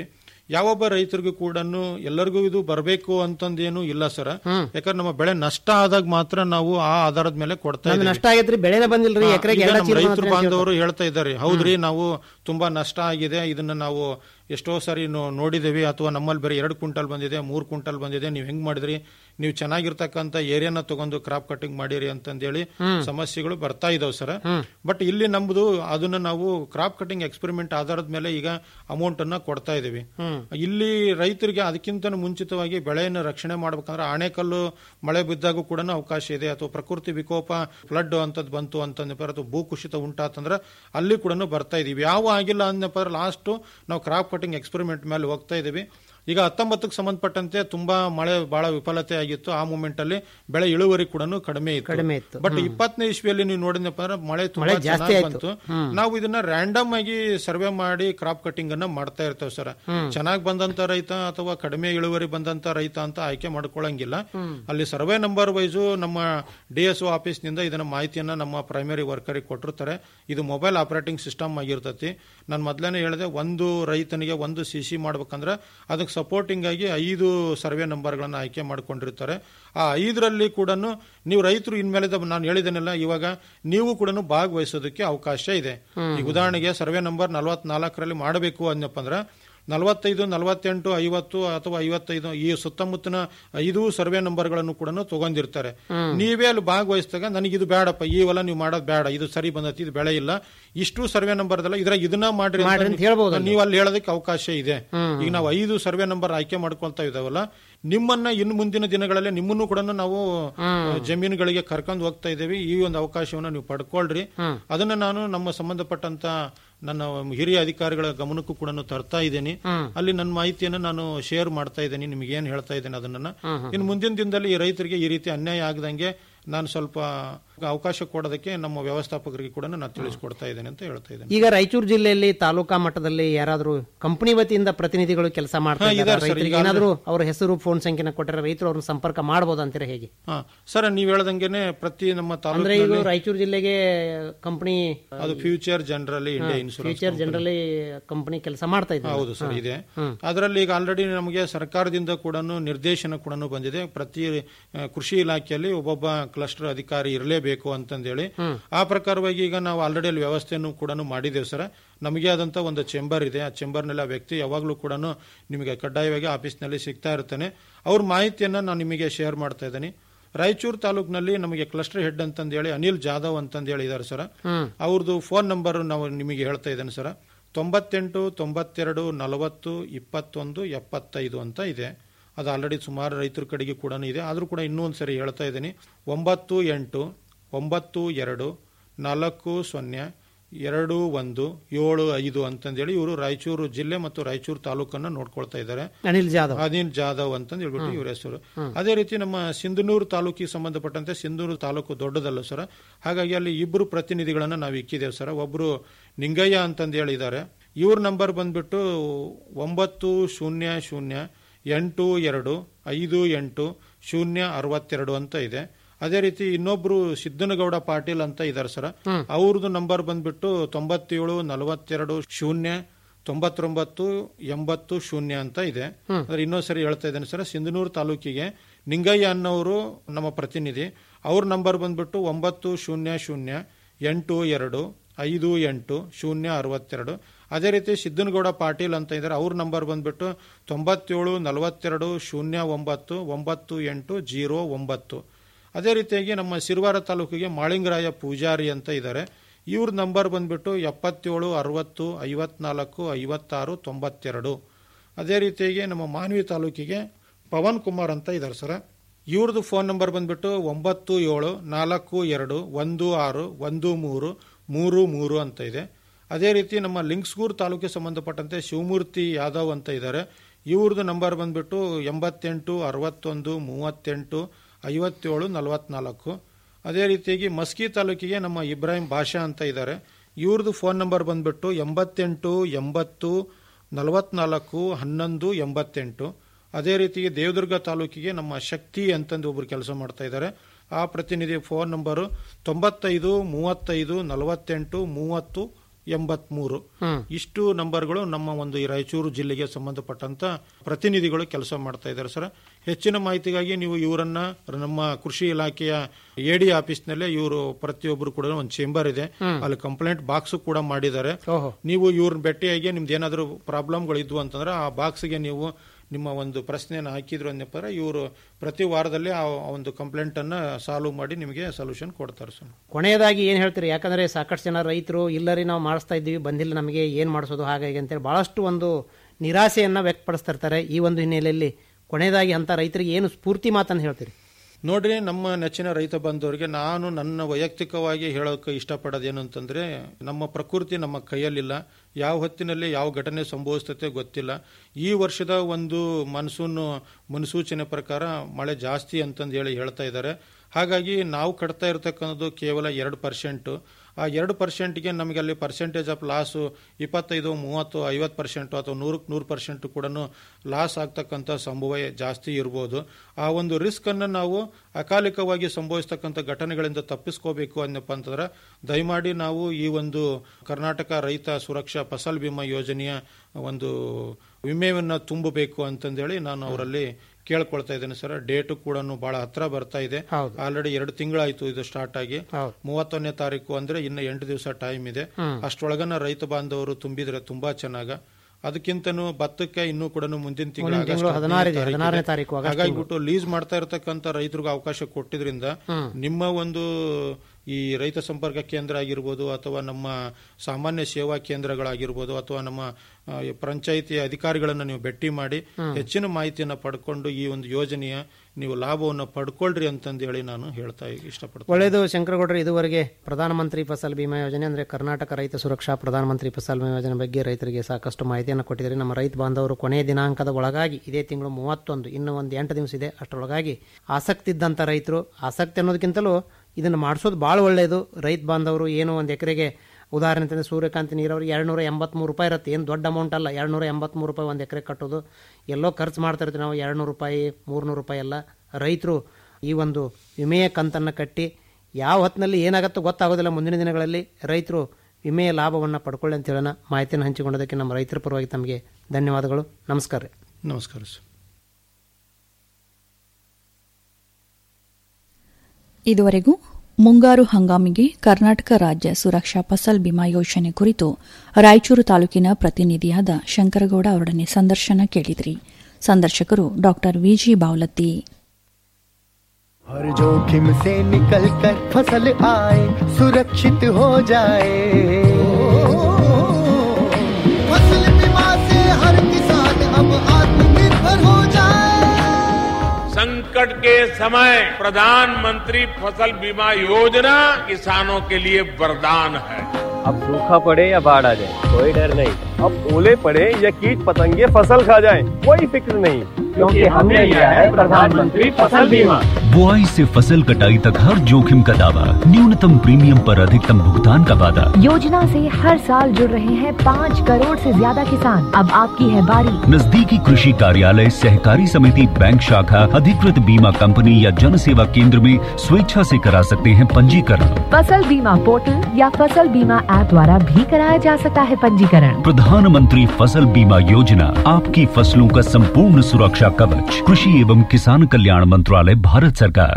ಯಾವೊಬ್ಬ ರೈತರಿಗೂ ಕೂಡ ಎಲ್ಲರಿಗೂ ಇದು ಬರಬೇಕು ಅಂತಂದೇನು ಇಲ್ಲ ಸರ್ ಯಾಕಂದ್ರೆ ನಮ್ಮ ಬೆಳೆ ನಷ್ಟ ಆದಾಗ ಮಾತ್ರ ನಾವು ಆ ಆಧಾರದ ಮೇಲೆ ಕೊಡ್ತಾ ನಮ್ಗೆ ಇದ್ದೀವಿ ನಷ್ಟ ಆಗೈತ್ರಿ ಬೆಳೆನೇ ಬಂದಿಲ್ರಿ ಹಾ, ಎಕರೆಗೆ ಈಗ ಎರಡ ನಮ್ಮ ಚೀಲ ರೈತರು ಮಾತ್ರ ಅಂತ ಬಾಂಧವರು ಹೇಳ್ತಾ ಇದ್ದಾರೆ ಹೌದ್ರಿ ನಾವು ತುಂಬಾ ನಷ್ಟ ಆಗಿದೆ ಇದನ್ನ ನಾವು ಎಷ್ಟೋ ಸಾರಿ ನೋ- ನೋಡಿದೇವಿ ಅಥವಾ ನಮ್ಮಲ್ಲಿ ಬರೀ ಎರಡು ಕ್ವಿಂಟಲ್ ಬಂದಿದೆ ಮೂರು ಕ್ವಿಂಟಲ್ ಬಂದಿದೆ ನೀವು ಹೆಂಗ್ ಮಾಡಿದ್ರಿ ನೀವು ಚೆನ್ನಾಗಿರ್ತಕ್ಕಂಥ ಏರಿಯಾನ ತಗೊಂಡು ಕ್ರಾಪ್ ಕಟಿಂಗ್ ಮಾಡಿರಿ ಅಂತಂದೇಳಿ ಸಮಸ್ಯೆಗಳು ಬರ್ತಾ ಇದಾವೆ ಸರ್ ಬಟ್ ಇಲ್ಲಿ ನಮ್ದು ಅದನ್ನ ನಾವು ಕ್ರಾಪ್ ಕಟಿಂಗ್ ಎಕ್ಸ್ಪೆರಿಮೆಂಟ್ ಆಧಾರದ ಮೇಲೆ ಈಗ ಅಮೌಂಟ್ ಅನ್ನ ಕೊಡ್ತಾ ಇದೀವಿ ಇಲ್ಲಿ ರೈತರಿಗೆ ಅದಕ್ಕಿಂತ ಮುಂಚಿತವಾಗಿ ಬೆಳೆಯನ್ನು ರಕ್ಷಣೆ ಮಾಡ್ಬೇಕಂದ್ರೆ ಆಣೆಕಲ್ಲು ಮಳೆ ಬಿದ್ದಾಗೂ ಕೂಡ ಅವಕಾಶ ಇದೆ ಅಥವಾ ಪ್ರಕೃತಿ ವಿಕೋಪ ಫ್ಲಡ್ ಅಂತದ್ ಬಂತು ಅಂತಂದಪ್ಪ ಅಥವಾ ಭೂಕುಸಿತ ಉಂಟಾತಂದ್ರೆ ಅಲ್ಲಿ ಕೂಡ ಬರ್ತಾ ಇದೀವಿ ಯಾವ ಆಗಿಲ್ಲ ಅಂದಪ್ಪ ಲಾಸ್ಟ್ ನಾವು ಕ್ರಾಪ್ ಕಟಿಂಗ್ ಎಕ್ಸ್ಪೆರಿಮೆಂಟ್ ಮೇಲೆ ಹೋಗ್ತಾ ಇದೀವಿ ಈಗ ಹತ್ತೊಂಬತ್ತಕ್ಕೆ ಸಂಬಂಧಪಟ್ಟಂತೆ ತುಂಬಾ ಮಳೆ ಬಹಳ ವಿಫಲತೆ ಆಗಿತ್ತು ಆ ಮೂಮೆಂಟ್ ಅಲ್ಲಿ ಬೆಳೆ ಇಳುವರಿ ಕೂಡ ಕಡಿಮೆ ಕಡಿಮೆ ಇತ್ತು ಇತ್ತು. ಬಟ್ ಇಪ್ಪತ್ತನೇ ಇಸ್ವಿಯಲ್ಲಿ ನೀವು ನೋಡಿದ್ನಪ್ಪ ಅಂದ್ರೆ ಮಳೆ ತುಂಬಾ ಮಳೆ ಜಾಸ್ತಿ ಚೆನ್ನಾಗಿ ಆಯ್ತು. ಬಂತು ನಾವು ಇದನ್ನ ರ್ಯಾಂಡಮ್ ಆಗಿ ಸರ್ವೆ ಮಾಡಿ ಕ್ರಾಪ್ ಕಟಿಂಗ್ ಅನ್ನ ಮಾಡ್ತಾ ಇರ್ತೇವೆ ಸರ್ ಚೆನ್ನಾಗಿ ಬಂದಂತ ರೈತ ಅಥವಾ ಕಡಿಮೆ ಇಳುವರಿ ಬಂದಂತ ರೈತ ಅಂತ ಆಯ್ಕೆ ಮಾಡ್ಕೊಳ್ಳಂಗಿಲ್ಲ ಅಲ್ಲಿ ಸರ್ವೆ ನಂಬರ್ ವೈಸು ನಮ್ಮ ಡಿ ಎಸ್ ಆಫೀಸ್ ನಿಂದ ಇದನ್ನ ಮಾಹಿತಿಯನ್ನ ನಮ್ಮ ಪ್ರೈಮರಿ ವರ್ಕರಿಗೆ ಕೊಟ್ಟಿರ್ತಾರೆ ಇದು ಮೊಬೈಲ್ ಆಪರೇಟಿಂಗ್ ಸಿಸ್ಟಮ್ ಆಗಿರ್ತತಿ ನಾನು ಮೊದ್ಲೇನೆ ಹೇಳಿದೆ ಒಂದು ರೈತನಿಗೆ ಒಂದು ಸಿ ಸಿ ಮಾಡ್ಬೇಕಂದ್ರೆ ಅದಕ್ಕೆ ಸಪೋರ್ಟಿಂಗ್ ಆಗಿ ಐದು ಸರ್ವೆ ನಂಬರ್ಗಳನ್ನ ಆಯ್ಕೆ ಮಾಡ್ಕೊಂಡಿರ್ತಾರೆ ಆ ಐದರಲ್ಲಿ ಕೂಡ ನೀವು ರೈತರು ಇನ್ಮೇಲೆ ನಾನು ಹೇಳಿದ್ದೇನಲ್ಲ ಇವಾಗ ನೀವು ಕೂಡ ಭಾಗವಹಿಸೋದಕ್ಕೆ ಅವಕಾಶ ಇದೆ ಈಗ ಉದಾಹರಣೆಗೆ ಸರ್ವೆ ನಂಬರ್ ನಲವತ್ನಾಲ್ಕರಲ್ಲಿ ಮಾಡಬೇಕು ಅಂದಪ್ಪ ಅಂದ್ರೆ ನಲವತ್ತೈದು ನಲವತ್ತೆಂಟು ಐವತ್ತು ಅಥವಾ ಐವತ್ತೈದು ಈ ಸುತ್ತಮುತ್ತಲಿನ ಐದು ಸರ್ವೆ ನಂಬರ್ಗಳನ್ನು ಕೂಡ ತಗೊಂಡಿರ್ತಾರೆ ನೀವೇ ಅಲ್ಲಿ ಭಾಗವಹಿಸಿದಾಗ ನನಗೆ ಇದು ಬೇಡಪ್ಪ ಈ ಹೊಲ ನೀವು ಮಾಡೋದು ಬೇಡ ಇದು ಸರಿ ಬಂದತಿ ಇದು ಬೆಳೆ ಇಲ್ಲ ಇಷ್ಟು ಸರ್ವೆ ನಂಬರ್ ಅದಲ್ಲ ಇದ್ರಾಗ ಇದನ್ನ ಮಾಡ್ರಿ ಅಂತ ಮಾಡ್ರಿ ಅಂತ ಹೇಳ್ಬೋದಲ್ಲ? ನೀವು ಅಲ್ಲಿ ಹೇಳೋದಕ್ಕೆ ಅವಕಾಶ ಇದೆ ಈಗ ನಾವು ಐದು ಸರ್ವೆ ನಂಬರ್ ಆಯ್ಕೆ ಮಾಡ್ಕೊಳ್ತಾ ಇದಾವಲ್ಲ ನಿಮ್ಮನ್ನ ಇನ್ನು ಮುಂದಿನ ದಿನಗಳಲ್ಲಿ ನಿಮ್ಮನ್ನು ಕೂಡ ನಾವು ಜಮೀನುಗಳಿಗೆ ಕರ್ಕೊಂಡು ಹೋಗ್ತಾ ಇದ್ದೇವೆ ಈ ಒಂದು ಅವಕಾಶವನ್ನು ನೀವು ಪಡ್ಕೊಳ್ರಿ ಅದನ್ನ ನಾನು ನಮ್ಮ ಸಂಬಂಧಪಟ್ಟಂತ ನನ್ನ ಹಿರಿಯ ಅಧಿಕಾರಿಗಳ ಗಮನಕ್ಕೂ ಕೂಡ ತರ್ತಾ ಇದ್ದೇನೆ ಅಲ್ಲಿ ನನ್ನ ಮಾಹಿತಿಯನ್ನು ನಾನು ಶೇರ್ ಮಾಡ್ತಾ ಇದ್ದೇನೆ ನಿಮ್ಗೆ ಏನ್ ಹೇಳ್ತಾ ಇದ್ದೇನೆ ಅದನ್ನ ಇನ್ನು ಮುಂದಿನ ದಿನದಲ್ಲಿ ಈ ರೈತರಿಗೆ ಈ ರೀತಿ ಅನ್ಯಾಯ ಆಗದಂಗೆ ನಾನು ಸ್ವಲ್ಪ ಅವಕಾಶ ಕೊಡೋದಕ್ಕೆ ನಮ್ಮ ವ್ಯವಸ್ಥಾಪಕರಿಗೆ ಕೂಡ ನಾನು ತಿಳಿಸ್ಕೊಡ್ತಾ ಇದ್ದೇನೆ ಅಂತ ಹೇಳ್ತಾ ಇದ್ದೇನೆ ಈಗ ರಾಯಚೂರು ಜಿಲ್ಲೆಯಲ್ಲಿ ತಾಲೂಕಾ ಮಟ್ಟದಲ್ಲಿ ಯಾರಾದ್ರೂ ಕಂಪನಿ ವತಿಯಿಂದ ಪ್ರತಿನಿಧಿಗಳು ಕೆಲಸ ಮಾಡ್ತಾ ಹಾ, ಇದ್ದಾರಾ? ಇದಾರೆ ಸರ್, ರೈತರಿಗೆ ಈಗ ಏನಾದ್ರೂ ಅವ್ರ ಹೆಸರು ಫೋನ್ ಸಂಖ್ಯೆನ ಕೊಟ್ಟರೆ ರೈತರು ಅವ್ರನ್ನ ಸಂಪರ್ಕ ಮಾಡಬಹುದು ಅಂತೀರಾ ಹೇಗೆ ಹಾ ಸರ್ ನೀವು ಹೇಳ್ದಂಗೆನೆ ಪ್ರತಿ ನಮ್ಮ ಅಂದ್ರೆ ಈಗ ತಾಲೂಕಿನಲ್ಲಿ ರಾಯಚೂರು ಜಿಲ್ಲೆಗೆ ಕಂಪನಿ ಅದು Future Generali India insurance Future Generali company ಕೆಲಸ ಮಾಡ್ತಾ ಇದ್ದಾರೆ ಹೌದು ಸರ್ ಇದೆ ಅದರಲ್ಲಿ ಈಗ ಆಲ್ರೆಡಿ ನಮಗೆ ಸರ್ಕಾರದಿಂದ ಕೂಡ ನಿರ್ದೇಶನ ಕೂಡ ಬಂದಿದೆ ಪ್ರತಿ ಆ, ಕೃಷಿ ಇಲಾಖೆಯಲ್ಲಿ ಒಬ್ಬೊಬ್ಬ ಕ್ಲಸ್ಟರ್ ಅಧಿಕಾರಿ ಇರಲೇಬೇಕು ಅಂತಂದೇಳಿ ಆ ಪ್ರಕಾರವಾಗಿ ಈಗ ನಾವು ಆಲ್ರೆಡಿ ಅಲ್ಲಿ ವ್ಯವಸ್ಥೆಯನ್ನು ಕೂಡ ಮಾಡಿದ್ದೇವೆ ಸರ್ ನಮಗೆ ಆದಂತ ಒಂದು ಚೆಂಬರ್ ಇದೆ ಆ ಚೆಂಬರ್ನಲ್ಲಿ ಆ ವ್ಯಕ್ತಿ ಯಾವಾಗಲೂ ಕೂಡ ನಿಮಗೆ ಕಡ್ಡಾಯವಾಗಿ ಆಫೀಸ್ನಲ್ಲಿ ಸಿಗ್ತಾ ಇರ್ತಾನೆ ಅವ್ರ ಮಾಹಿತಿಯನ್ನ ನಾನು ನಿಮಗೆ ಶೇರ್ ಮಾಡ್ತಾ ಇದ್ದೀನಿ ರಾಯಚೂರು ತಾಲೂಕಿನಲ್ಲಿ ನಮಗೆ ಕ್ಲಸ್ಟರ್ ಹೆಡ್ ಅಂತಂದೇಳಿ ಅನಿಲ್ ಜಾಧವ್ ಅಂತಂದೇಳಿ ಇದ್ದಾರೆ ಸರ್ ಅವ್ರದ್ದು ಫೋನ್ ನಂಬರ್ ನಾವು ನಿಮಗೆ ಹೇಳ್ತಾ ಇದ್ದೇನೆ ಸರ್ ತೊಂಬತ್ತೆಂಟು ತೊಂಬತ್ತೆರಡು ನಲವತ್ತು ಇಪ್ಪತ್ತೊಂದು ಎಪ್ಪತ್ತೈದು ಅಂತ ಇದೆ ಅದು ಆಲ್ರೆಡಿ ಸುಮಾರು ರೈತರ ಕಡೆಗೆ ಕೂಡ ಇದೆ ಆದರೂ ಕೂಡ ಇನ್ನೂ ಒಂದು ಸರಿ ಹೇಳ್ತಾ ಇದ್ದೀನಿ ಒಂಬತ್ತು ಎಂಟು ಒಂಬತ್ತು ಎರಡು ನಾಲ್ಕು ಸೊನ್ನೆ ಎರಡು ಒಂದು ಏಳು ಐದು ಅಂತಂದೇಳಿ ಇವರು ರಾಯಚೂರು ಜಿಲ್ಲೆ ಮತ್ತು ರಾಯಚೂರು ತಾಲೂಕನ್ನ ನೋಡ್ಕೊಳ್ತಾ ಇದ್ದಾರೆ ಅನಿಲ್ ಜಾಧವ್ ಅನಿಲ್ ಜಾಧವ್ ಅಂತಂದು ಹೇಳ್ಬಿಟ್ಟು ಇವ್ರ ಹೆಸರು ಅದೇ ರೀತಿ ನಮ್ಮ ಸಿಂಧನೂರು ತಾಲೂಕಿಗೆ ಸಂಬಂಧಪಟ್ಟಂತೆ ಸಿಂಧನೂರು ತಾಲೂಕು ದೊಡ್ಡದಲ್ಲ ಸರ್ ಹಾಗಾಗಿ ಅಲ್ಲಿ ಇಬ್ಬರು ಪ್ರತಿನಿಧಿಗಳನ್ನ ನಾವು ಇಕ್ಕಿದ್ದೇವೆ ಸರ್ ಒಬ್ರು ನಿಂಗಯ್ಯ ಅಂತಂದು ಹೇಳಿದ್ದಾರೆ ಇವ್ರ ನಂಬರ್ ಬಂದ್ಬಿಟ್ಟು ಒಂಬತ್ತು ಶೂನ್ಯ ಶೂನ್ಯ ಎಂಟು ಎರಡು ಐದು ಎಂಟು ಶೂನ್ಯ ಅರವತ್ತೆರಡು ಅಂತ ಇದೆ ಅದೇ ರೀತಿ ಇನ್ನೊಬ್ರು ಸಿದ್ದನಗೌಡ ಪಾಟೀಲ್ ಅಂತ ಇದ್ದಾರೆ ಸರ್ ಅವ್ರದ್ದು ನಂಬರ್ ಬಂದ್ಬಿಟ್ಟು ತೊಂಬತ್ತೇಳು ನಲವತ್ತೆರಡು ಶೂನ್ಯ ತೊಂಬತ್ತೊಂಬತ್ತು ಎಂಬತ್ತು ಶೂನ್ಯ ಅಂತ ಇದೆ ಅಂದ್ರೆ ಇನ್ನೊಂದು ಸರಿ ಹೇಳ್ತಾ ಇದ್ದೇನೆ ಸರ್ ಸಿಂಧನೂರು ತಾಲೂಕಿಗೆ ನಿಂಗಯ್ಯ ಅನ್ನೋರು ನಮ್ಮ ಪ್ರತಿನಿಧಿ ಅವ್ರ ನಂಬರ್ ಬಂದ್ಬಿಟ್ಟು ಒಂಬತ್ತು ಶೂನ್ಯ ಶೂನ್ಯ ಎಂಟು ಎರಡು ಐದು ಎಂಟು ಶೂನ್ಯ ಅರವತ್ತೆರಡು ಅದೇ ರೀತಿ ಸಿದ್ದನಗೌಡ ಪಾಟೀಲ್ ಅಂತ ಇದ್ದಾರೆ ಅವ್ರ ನಂಬರ್ ಬಂದ್ಬಿಟ್ಟು ತೊಂಬತ್ತೇಳು ನಲವತ್ತೆರಡು ಶೂನ್ಯ ಒಂಬತ್ತು ಒಂಬತ್ತು ಎಂಟು ಜೀರೋ ಒಂಬತ್ತು ಅದೇ ರೀತಿಯಾಗಿ ನಮ್ಮ ಸಿರುವಾರ ತಾಲೂಕಿಗೆ ಮಾಳಿಂಗರಾಯ ಪೂಜಾರಿ ಅಂತ ಇದ್ದಾರೆ ಇವ್ರ ನಂಬರ್ ಬಂದ್ಬಿಟ್ಟು ಎಪ್ಪತ್ತೇಳು ಅರವತ್ತು ಐವತ್ನಾಲ್ಕು ಐವತ್ತಾರು ತೊಂಬತ್ತೆರಡು ಅದೇ ರೀತಿಯಾಗಿ ನಮ್ಮ ಮಾನ್ವಿ ತಾಲೂಕಿಗೆ ಪವನ್ ಕುಮಾರ್ ಅಂತ ಇದ್ದಾರೆ ಸರ್ ಇವ್ರದ್ದು ಫೋನ್ ನಂಬರ್ ಬಂದ್ಬಿಟ್ಟು ಒಂಬತ್ತು ಏಳು ನಾಲ್ಕು ಎರಡು ಒಂದು ಆರು ಒಂದು ಮೂರು ಮೂರು ಮೂರು ಅಂತ ಇದೆ ಅದೇ ರೀತಿ ನಮ್ಮ ಲಿಂಗ್ಸ್ಗೂರ್ ತಾಲೂಕಿಗೆ ಸಂಬಂಧಪಟ್ಟಂತೆ ಶಿವಮೂರ್ತಿ ಯಾದವ್ ಅಂತ ಇದ್ದಾರೆ ಇವ್ರದ್ದು ನಂಬರ್ ಬಂದ್ಬಿಟ್ಟು ಎಂಬತ್ತೆಂಟು ಅರವತ್ತೊಂದು ಮೂವತ್ತೆಂಟು ಐವತ್ತೇಳು ನಲವತ್ನಾಲ್ಕು ಅದೇ ರೀತಿಯಾಗಿ ಮಸ್ಕಿ ತಾಲೂಕಿಗೆ ನಮ್ಮ ಇಬ್ರಾಹಿಂ ಭಾಷಾ ಅಂತ ಇದ್ದಾರೆ ಇವ್ರದ್ದು ಫೋನ್ ನಂಬರ್ ಬಂದ್ಬಿಟ್ಟು ಎಂಬತ್ತೆಂಟು ಎಂಬತ್ತು ನಲವತ್ನಾಲ್ಕು ಹನ್ನೊಂದು ಎಂಬತ್ತೆಂಟು ಅದೇ ರೀತಿ ದೇವದುರ್ಗ ತಾಲೂಕಿಗೆ ನಮ್ಮ ಶಕ್ತಿ ಅಂತಂದು ಒಬ್ರು ಕೆಲಸ ಮಾಡ್ತಾ ಇದ್ದಾರೆ ಆ ಪ್ರತಿನಿಧಿ ಫೋನ್ ನಂಬರು ತೊಂಬತ್ತೈದು ಮೂವತ್ತೈದು ನಲವತ್ತೆಂಟು ಮೂವತ್ತು ಎಂಬತ್ಮೂರು ಇಷ್ಟು ನಂಬರ್ಗಳು ನಮ್ಮ ಒಂದು ಈ ರಾಯಚೂರು ಜಿಲ್ಲೆಗೆ ಸಂಬಂಧಪಟ್ಟಂತ ಪ್ರತಿನಿಧಿಗಳು ಕೆಲಸ ಮಾಡ್ತಾ ಇದ್ದಾರೆ ಸರ್ ಹೆಚ್ಚಿನ ಮಾಹಿತಿಗಾಗಿ ನೀವು ಇವರನ್ನ ನಮ್ಮ ಕೃಷಿ ಇಲಾಖೆಯ ಎಡಿ ಆಫೀಸ್ನಲ್ಲೇ ಇವರು ಪ್ರತಿಯೊಬ್ಬರು ಕೂಡ ಒಂದು ಚೇಂಬರ್ ಇದೆ ಅಲ್ಲಿ ಕಂಪ್ಲೇಂಟ್ ಬಾಕ್ಸ್ ಕೂಡ ಮಾಡಿದ್ದಾರೆ ನೀವು ಇವ್ರನ್ನ ಭೇಟಿಯಾಗಿ ನಿಮ್ದು ಏನಾದರೂ ಪ್ರಾಬ್ಲಮ್ಗಳು ಇದ್ವು ಅಂತಂದ್ರೆ ಆ ಬಾಕ್ಸ್ಗೆ ನೀವು ನಿಮ್ಮ ಒಂದು ಪ್ರಶ್ನೆಯನ್ನು ಹಾಕಿದ್ರು ಅಂದಪ್ಪ ಅಂದ್ರೆ ಇವರು ಪ್ರತಿ ವಾರದಲ್ಲಿ ಆ ಒಂದು ಕಂಪ್ಲೇಂಟ್ ಅನ್ನ ಸಾಲ್ವ್ ಮಾಡಿ ನಿಮಗೆ ಸೊಲ್ಯೂಷನ್ ಕೊಡ್ತಾರೆ ಸರ್ ಕೊನೆಯದಾಗಿ ಏನು ಹೇಳ್ತೀರಿ ಯಾಕಂದ್ರೆ ಸಾಕಷ್ಟು ಜನ ರೈತರು ಇಲ್ಲರಿ ನಾವು ಮಾಡಿಸ್ತಾ ಇದ್ದೀವಿ ಬಂದಿಲ್ಲ ನಮಗೆ ಏನು ಮಾಡಿಸೋದು ಹಾಗಾಗಿ ಅಂತೇಳಿ ಬಹಳಷ್ಟು ಒಂದು ನಿರಾಸೆಯನ್ನ ವ್ಯಕ್ತಪಡಿಸ್ತಾ ಇರ್ತಾರೆ ಈ ಒಂದು ಹಿನ್ನೆಲೆಯಲ್ಲಿ ಕೊನೆಯದಾಗಿ ಅಂತ ರೈತರಿಗೆ ಏನು ಸ್ಫೂರ್ತಿ ಮಾತನ್ನು ಹೇಳ್ತೀರಿ ನೋಡ್ರಿ ನಮ್ಮ ನೆಚ್ಚಿನ ರೈತ ಬಂಧುವರಿಗೆ ನಾನು ನನ್ನ ವೈಯಕ್ತಿಕವಾಗಿ ಹೇಳೋಕೆ ಇಷ್ಟಪಡೋದು ಏನು ಅಂತಂದ್ರೆ ನಮ್ಮ ಪ್ರಕೃತಿ ನಮ್ಮ ಕೈಯಲ್ಲಿಲ್ಲ ಯಾವ ಹೊತ್ತಿನಲ್ಲಿ ಯಾವ ಘಟನೆ ಸಂಭವಿಸ್ತತೆ ಗೊತ್ತಿಲ್ಲ ಈ ವರ್ಷದ ಒಂದು ಮಾನ್ಸೂನ್ ಮುನ್ಸೂಚನೆ ಪ್ರಕಾರ ಮಳೆ ಜಾಸ್ತಿ ಅಂತಂದು ಹೇಳಿ ಹೇಳ್ತಾ ಇದ್ದಾರೆ ಹಾಗಾಗಿ ನಾವು ಕಟ್ತಾ ಇರತಕ್ಕಂಥದ್ದು ಕೇವಲ ಎರಡು ಪರ್ಸೆಂಟು ಆ ಎರಡು ಪರ್ಸೆಂಟ್ಗೆ ನಮಗೆ ಅಲ್ಲಿ ಪರ್ಸೆಂಟೇಜ್ ಆಫ್ ಲಾಸು ಇಪ್ಪತ್ತೈದು ಮೂವತ್ತು ಐವತ್ತು ಪರ್ಸೆಂಟು ಅಥವಾ ನೂರಕ್ಕೆ ನೂರು ಪರ್ಸೆಂಟ್ ಕೂಡ ಲಾಸ್ ಆಗ್ತಕ್ಕಂಥ ಸಂಭವ ಜಾಸ್ತಿ ಇರ್ಬೋದು ಆ ಒಂದು ರಿಸ್ಕನ್ನು ನಾವು ಅಕಾಲಿಕವಾಗಿ ಸಂಭವಿಸ್ತಕ್ಕಂಥ ಘಟನೆಗಳಿಂದ ತಪ್ಪಿಸ್ಕೋಬೇಕು ಅನ್ನಪ್ಪ ಅಂತಂದ್ರೆ ದಯಮಾಡಿ ನಾವು ಈ ಒಂದು ಕರ್ನಾಟಕ ರೈತ ಸುರಕ್ಷಾ ಫಸಲ್ ಬಿಮಾ ಯೋಜನೆಯ ಒಂದು ವಿಮೆಯನ್ನು ತುಂಬಬೇಕು ಅಂತಂದೇಳಿ ನಾನು ಅವರಲ್ಲಿ ಕೇಳ್ಕೊಳ್ತಾ ಇದ್ದೇನೆ ಸರ್ ಡೇಟು ಕೂಡ ಬಹಳ ಹತ್ರ ಬರ್ತಾ ಇದೆ ಆಲ್ರೆಡಿ ಎರಡು ತಿಂಗಳಾಯ್ತು ಇದು ಸ್ಟಾರ್ಟ್ ಆಗಿ ಮೂವತ್ತೊಂದನೇ ತಾರೀಕು ಅಂದ್ರೆ ಇನ್ನು ಎಂಟು ದಿವಸ ಟೈಮ್ ಇದೆ ಅಷ್ಟೊಳಗನ ರೈತ ಬಾಂಧವರು ತುಂಬಿದ್ರೆ ತುಂಬಾ ಚೆನ್ನಾಗ ಅದಕ್ಕಿಂತನೂ ಭತ್ತಕ್ಕೆ ಇನ್ನೂ ಕೂಡ ಮುಂದಿನ ತಿಂಗಳು ಮುಂದಿನ ತಿಂಗಳು ಹದಿನಾರು ಇದೆ, ಹದಿನಾರನೇ ತಾರೀಕು ಆಗಸ್ಟ್ ಹಾಗಾಗಿಬಿಟ್ಟು ಲೀಸ್ ಮಾಡ್ತಾ ಇರತಕ್ಕಂತ ರೈತರಿಗೆ ಅವಕಾಶ ಕೊಟ್ಟಿದ್ರಿಂದ ನಿಮ್ಮ ಒಂದು ಈ ರೈತ ಸಂಪರ್ಕ ಕೇಂದ್ರ ಆಗಿರ್ಬೋದು ಅಥವಾ ನಮ್ಮ ಸಾಮಾನ್ಯ ಸೇವಾ ಕೇಂದ್ರಗಳಾಗಿರ್ಬೋದು ಅಥವಾ ನಮ್ಮ ಆ, ಈ ಪಂಚಾಯಿತಿಯ ಅಧಿಕಾರಿಗಳನ್ನ ನೀವು ಭೇಟಿ ಮಾಡಿ ಹೆಚ್ಚಿನ ಮಾಹಿತಿಯನ್ನ ಪಡ್ಕೊಂಡು ಈ ಒಂದು ಯೋಜನೆಯ ನೀವು ಲಾಭವನ್ನು ಪಡ್ಕೊಳ್ರಿ ಅಂತಂದು ಹೇಳಿ ನಾನು ಹೇಳ್ತಾ ಇಷ್ಟಪಡ್ತೀನಿ ಒಳ್ಳೆಯದು ಶಂಕರಗೌಡರು ಇದುವರೆಗೆ ಪ್ರಧಾನಮಂತ್ರಿ ಫಸಲ್ ಬಿಮಾ ಯೋಜನೆ ಅಂದರೆ ಕರ್ನಾಟಕ ರೈತ ಸುರಕ್ಷಾ ಪ್ರಧಾನಮಂತ್ರಿ ಫಸಲ್ ಬಿಮಾ ಯೋಜನೆ ಬಗ್ಗೆ ರೈತರಿಗೆ ಸಾಕಷ್ಟು ಮಾಹಿತಿಯನ್ನು ಕೊಟ್ಟಿದ್ದಾರೆ ನಮ್ಮ ರೈತ ಬಾಂಧವರು ಕೊನೆಯ ದಿನಾಂಕದ ಒಳಗಾಗಿ ಇದೇ ತಿಂಗಳು ಮೂವತ್ತೊಂದು ಇನ್ನು ಒಂದು ಎಂಟು ದಿವಸ ಇದೆ ಅಷ್ಟರೊಳಗಾಗಿ ಆಸಕ್ತಿ ಇದ್ದಂಥ ರೈತರು ಆಸಕ್ತಿ ಅನ್ನೋದಕ್ಕಿಂತಲೂ ಇದನ್ನು ಮಾಡಿಸೋದು ಭಾಳ ಒಳ್ಳೆಯದು ರೈತ ಬಾಂಧವರು ಏನು ಒಂದು ಎಕರೆಗೆ ಉದಾಹರಣೆ ಅಂತಂದ್ರೆ ಸೂರ್ಯಕಾಂತಿ ನೀರಾವರಿಗೆ ಎರಡುನೂರ ಎಂಬತ್ಮೂರು ರೂಪಾಯಿ ಇರುತ್ತೆ ಏನು ದೊಡ್ಡ ಅಮೌಂಟ್ ಅಲ್ಲ ಎರಡುನೂರ ಎಂಬತ್ಮೂರು ರೂಪಾಯಿ ಒಂದು ಎಕರೆ ಕಟ್ಟೋದು ಎಲ್ಲೋ ಖರ್ಚು ಮಾಡ್ತಾ ಇರ್ತೀವಿ ನಾವು ಎರಡುನೂರು ರೂಪಾಯಿ ಮೂರ್ನೂರು ರೂಪಾಯಿ ಎಲ್ಲ ರೈತರು ಈ ಒಂದು ವಿಮೆಯ ಕಂತನ್ನು ಕಟ್ಟಿ ಯಾವ ಹೊತ್ತಿನಲ್ಲಿ ಏನಾಗುತ್ತೋ ಗೊತ್ತಾಗೋದಿಲ್ಲ ಮುಂದಿನ ದಿನಗಳಲ್ಲಿ ರೈತರು ವಿಮೆಯ ಲಾಭವನ್ನು ಪಡ್ಕೊಳ್ಳಿ ಅಂತ ಹೇಳೋಣ ಮಾಹಿತಿಯನ್ನು ಹಂಚಿಕೊಂಡೋದಕ್ಕೆ ನಮ್ಮ ರೈತರ ಪರವಾಗಿ ತಮಗೆ ಧನ್ಯವಾದಗಳು ನಮಸ್ಕಾರ ರೀ ನಮಸ್ಕಾರ ಸರ್ ಇದುವರೆಗೂ ಮುಂಗಾರು ಹಂಗಾಮಿಗೆ ಕರ್ನಾಟಕ ರಾಜ್ಯ ಸುರಕ್ಷಾ ಫಸಲ್ ಬಿಮಾ ಯೋಜನೆ ಕುರಿತು ರಾಯಚೂರು ತಾಲೂಕಿನ ಪ್ರತಿನಿಧಿಯಾದ ಶಂಕರಗೌಡ ಅವರೊಡನೆ ಸಂದರ್ಶನ ಕೇಳಿದ್ರಿ ಸಂದರ್ಶಕರು ಡಾ ವಿಜಿ ಬಾವಲತ್ತಿ हर जोखिम से निकल कर फसल आए सुरक्षित हो जाए फसल बीमा से हर किसान अब आत्मनिर्भर हो जाए संकट के समय प्रधानमंत्री फसल बीमा योजना किसानों के लिए वरदान है अब सूखा पड़े या बाढ़ आ जाए कोई डर नहीं अब ओले पड़े या कीट पतंगे फसल खा जाए कोई फिक्र नहीं क्योंकि हमने लिया है प्रधानमंत्री फसल बीमा बुआई से फसल कटाई तक हर जोखिम का दावा न्यूनतम प्रीमियम पर अधिकतम भुगतान का वादा योजना से हर साल जुड़ रहे हैं पाँच करोड़ से ज्यादा किसान अब आपकी है बारी नजदीकी कृषि कार्यालय सहकारी समिति बैंक शाखा अधिकृत बीमा कंपनी या जन सेवा केंद्र में स्वेच्छा से करा सकते हैं पंजीकरण फसल बीमा पोर्टल या फसल बीमा ऐप द्वारा भी कराया जा सकता है पंजीकरण प्रधानमंत्री फसल बीमा योजना आपकी फसलों का संपूर्ण सुरक्षा कवच कृषि एवं किसान कल्याण मंत्रालय भारत सरकार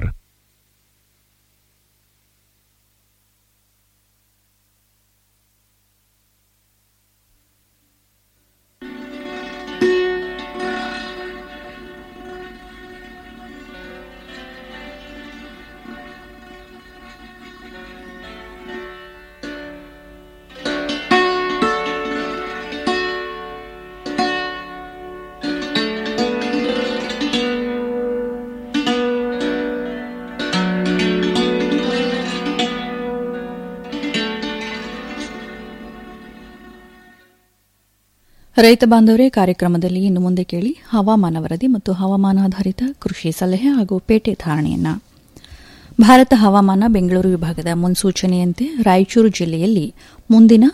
ರೈತ ಬಾಂಧವರೇ ಕಾರ್ಯಕ್ರಮದಲ್ಲಿ ಇನ್ನು ಮುಂದೆ ಕೇಳಿ ಹವಾಮಾನ ವರದಿ ಮತ್ತು ಹವಾಮಾನಾಧಾರಿತ ಕೃಷಿ ಸಲಹೆ ಹಾಗೂ ಪೇಟೆ ಧಾರಣೆಯನ್ನ ಭಾರತ ಹವಾಮಾನ ಬೆಂಗಳೂರು ವಿಭಾಗದ ಮುನ್ಸೂಚನೆಯಂತೆ ರಾಯಚೂರು ಜಿಲ್ಲೆಯಲ್ಲಿ ಮುಂದಿನ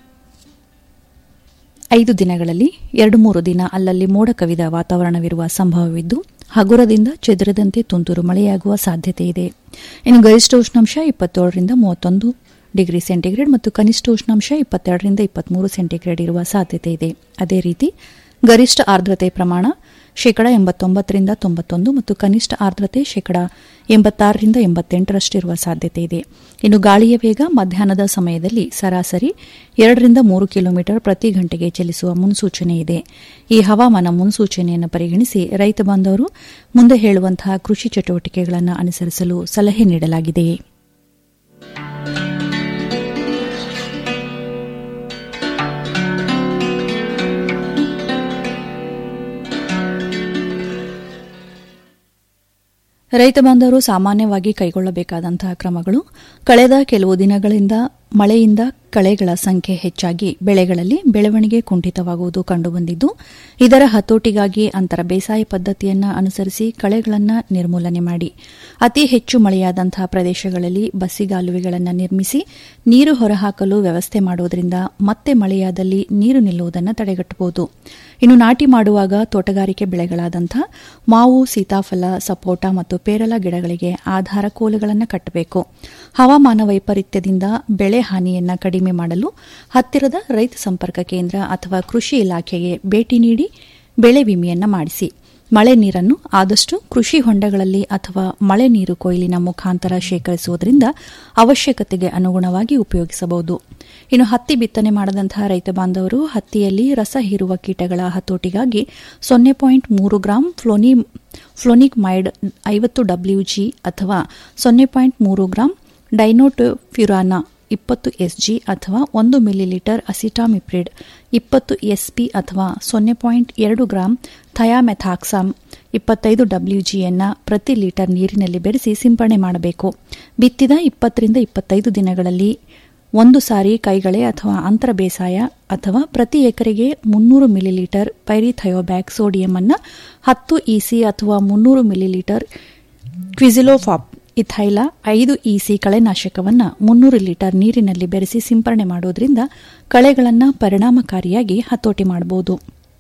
ಐದು ದಿನಗಳಲ್ಲಿ ಎರಡು ಮೂರು ದಿನ ಅಲ್ಲಲ್ಲಿ ಮೋಡ ಕವಿದ ವಾತಾವರಣವಿರುವ ಸಂಭವವಿದ್ದು ಹಗುರದಿಂದ ಚದುರದಂತೆ ತುಂತುರು ಮಳೆಯಾಗುವ ಸಾಧ್ಯತೆ ಇದೆ ಇನ್ನು ಗರಿಷ್ಠ ಉಷ್ಣಾಂಶ ಇಪ್ಪತ್ತೇಳರಿಂದ ಮೂವತ್ತೊಂದು ಡಿಗ್ರಿ ಸೆಂಟಿಗ್ರೇಡ್ ಮತ್ತು ಕನಿಷ್ಠ ಉಷ್ಣಾಂಶ ಇಪ್ಪತ್ತೆರಡರಿಂದ ಇಪ್ಪತ್ಮೂರು ಸೆಂಟಿಗ್ರೇಡ್ ಇರುವ ಸಾಧ್ಯತೆ ಇದೆ ಅದೇ ರೀತಿ ಗರಿಷ್ಠ ಆರ್ದ್ರತೆ ಪ್ರಮಾಣ ಶೇಕಡ ಎಂಬತ್ತೊಂಬತ್ತರಿಂದ ತೊಂಬತ್ತೊಂದು ಮತ್ತು ಕನಿಷ್ಠ ಆರ್ದ್ರತೆ ಶೇಕಡ ಎಂಬತ್ತಾರರಿಂದ ಎಂಬತ್ತೆಂಟರಷ್ಟಿರುವ ಸಾಧ್ಯತೆ ಇದೆ ಇನ್ನು ಗಾಳಿಯ ವೇಗ ಮಧ್ಯಾಹ್ನದ ಸಮಯದಲ್ಲಿ ಸರಾಸರಿ ಎರಡರಿಂದ ಮೂರು ಕಿಲೋಮೀಟರ್ ಪ್ರತಿ ಗಂಟೆಗೆ ಚಲಿಸುವ ಮುನ್ಸೂಚನೆ ಇದೆ ಈ ಹವಾಮಾನ ಮುನ್ಸೂಚನೆಯನ್ನು ಪರಿಗಣಿಸಿ ರೈತ ಬಾಂಧವರು ಮುಂದೆ ಹೇಳುವಂತಹ ಕೃಷಿ ಚಟುವಟಿಕೆಗಳನ್ನು ಅನುಸರಿಸಲು ಸಲಹೆ ನೀಡಲಾಗಿದೆ ರೈತ ಬಾಂಧವರು ಸಾಮಾನ್ಯವಾಗಿ ಕೈಗೊಳ್ಳಬೇಕಾದಂತಹ ಕ್ರಮಗಳು ಕಳೆದ ಕೆಲವು ದಿನಗಳಿಂದ ಮಳೆಯಿಂದ ಕಳೆಗಳ ಸಂಖ್ಯೆ ಹೆಚ್ಚಾಗಿ ಬೆಳೆಗಳಲ್ಲಿ ಬೆಳವಣಿಗೆ ಕುಂಠಿತವಾಗುವುದು ಕಂಡುಬಂದಿದ್ದು ಇದರ ಹತೋಟಿಗಾಗಿ ಅಂತರ ಬೇಸಾಯ ಪದ್ದತಿಯನ್ನು ಅನುಸರಿಸಿ ಕಳೆಗಳನ್ನು ನಿರ್ಮೂಲನೆ ಮಾಡಿ ಅತಿ ಹೆಚ್ಚು ಮಳೆಯಾದಂತಹ ಪ್ರದೇಶಗಳಲ್ಲಿ ಬಸಿಗಾಲುವೆಗಳನ್ನು ನಿರ್ಮಿಸಿ ನೀರು ಹೊರಹಾಕಲು ವ್ಯವಸ್ಥೆ ಮಾಡುವುದರಿಂದ ಮತ್ತೆ ಮಳೆಯಾದಲ್ಲಿ ನೀರು ನಿಲ್ಲುವುದನ್ನು ತಡೆಗಟ್ಟಬಹುದು ಇನ್ನು ನಾಟಿ ಮಾಡುವಾಗ ತೋಟಗಾರಿಕೆ ಬೆಳೆಗಳಾದಂಥ ಮಾವು ಸೀತಾಫಲ ಸಪೋಟ ಮತ್ತು ಪೇರಲ ಗಿಡಗಳಿಗೆ ಆಧಾರ ಕೋಲುಗಳನ್ನು ಕಟ್ಟಬೇಕು ಹವಾಮಾನ ವೈಪರೀತ್ಯದಿಂದ ಬೆಳೆ ಹಾನಿಯನ್ನ ಕಡಿಮೆ ಮಾಡಲು ಹತ್ತಿರದ ರೈತ ಸಂಪರ್ಕ ಕೇಂದ್ರ ಅಥವಾ ಕೃಷಿ ಇಲಾಖೆಗೆ ಭೇಟಿ ನೀಡಿ ಬೆಳೆ ವಿಮೆಯನ್ನ ಮಾಡಿಸಿ ಮಳೆ ನೀರನ್ನು ಆದಷ್ಟು ಕೃಷಿ ಹೊಂಡಗಳಲ್ಲಿ ಅಥವಾ ಮಳೆ ನೀರು ಕೊಯ್ಲಿನ ಮುಖಾಂತರ ಶೇಖರಿಸುವುದರಿಂದ ಅವಶ್ಯಕತೆಗೆ ಅನುಗುಣವಾಗಿ ಉಪಯೋಗಿಸಬಹುದು ಇನ್ನು ಹತ್ತಿ ಬಿತ್ತನೆ ಮಾಡದಂತಹ ರೈತ ಬಾಂಧವರು ಹತ್ತಿಯಲ್ಲಿ ರಸ ಹೀರುವ ಕೀಟಗಳ ಹತೋಟಿಗಾಗಿ ಸೊನ್ನೆ ಪಾಯಿಂಟ್ ಮೂರು ಗ್ರಾಂ ಫ್ಲೋನಿ ಫ್ಲೋನಿಕ್ ಮೈಡ್ ಐವತ್ತು ಡಬ್ಲ್ಯೂಜಿ ಅಥವಾ ಸೊನ್ನೆ ಪಾಯಿಂಟ್ ಮೂರು ಗ್ರಾಂ ಡೈನೋಟೋಫ್ಯುರಾನಾ ಇಪ್ಪತ್ತು ಎಸ್ಜಿ ಅಥವಾ ಒಂದು ಮಿಲಿಲೀಟರ್ ಅಸಿಟಾಮಿಪ್ರಿಡ್ ಇಪ್ಪತ್ತು ಎಸ್ಪಿ ಅಥವಾ ಸೊನ್ನೆ ಪಾಯಿಂಟ್ ಎರಡು ಗ್ರಾಂ ಥಯಾಮೆಥಾಕ್ಸಾಮ್ ಇಪ್ಪತ್ತೈದು ಡಬ್ಲ್ಯೂಜಿಯನ್ನು ಪ್ರತಿ ಲೀಟರ್ ನೀರಿನಲ್ಲಿ ಬೆರೆಸಿ ಸಿಂಪಡಣೆ ಮಾಡಬೇಕು ಬಿತ್ತಿದ ಇಪ್ಪತ್ತರಿಂದ ಇಪ್ಪತ್ತೈದು ದಿನಗಳಲ್ಲಿ ಒಂದು ಸಾರಿ ಕೈಗಳೆ ಅಥವಾ ಅಂತರ ಬೇಸಾಯ ಅಥವಾ ಪ್ರತಿ ಎಕರೆಗೆ ಮುನ್ನೂರು ಮಿಲಿಲೀಟರ್ ಪೈರಿಥಯೋಬ್ಯಾಕ್ ಸೋಡಿಯಂ ಅನ್ನು ಹತ್ತು ಇಸಿ ಅಥವಾ ಮುನ್ನೂರು ಮಿಲಿಲೀಟರ್ ಕ್ವಿಜಿಲೋಫಾಪ್ ಇಥೈಲ ಐದು ಇಸಿ ಕಳೆನಾಶಕವನ್ನು ಮುನ್ನೂರು ಲೀಟರ್ ನೀರಿನಲ್ಲಿ ಬೆರೆಸಿ ಸಿಂಪರಣೆ ಮಾಡುವುದರಿಂದ ಕಳೆಗಳನ್ನು ಪರಿಣಾಮಕಾರಿಯಾಗಿ ಹತೋಟಿ ಮಾಡಬಹುದು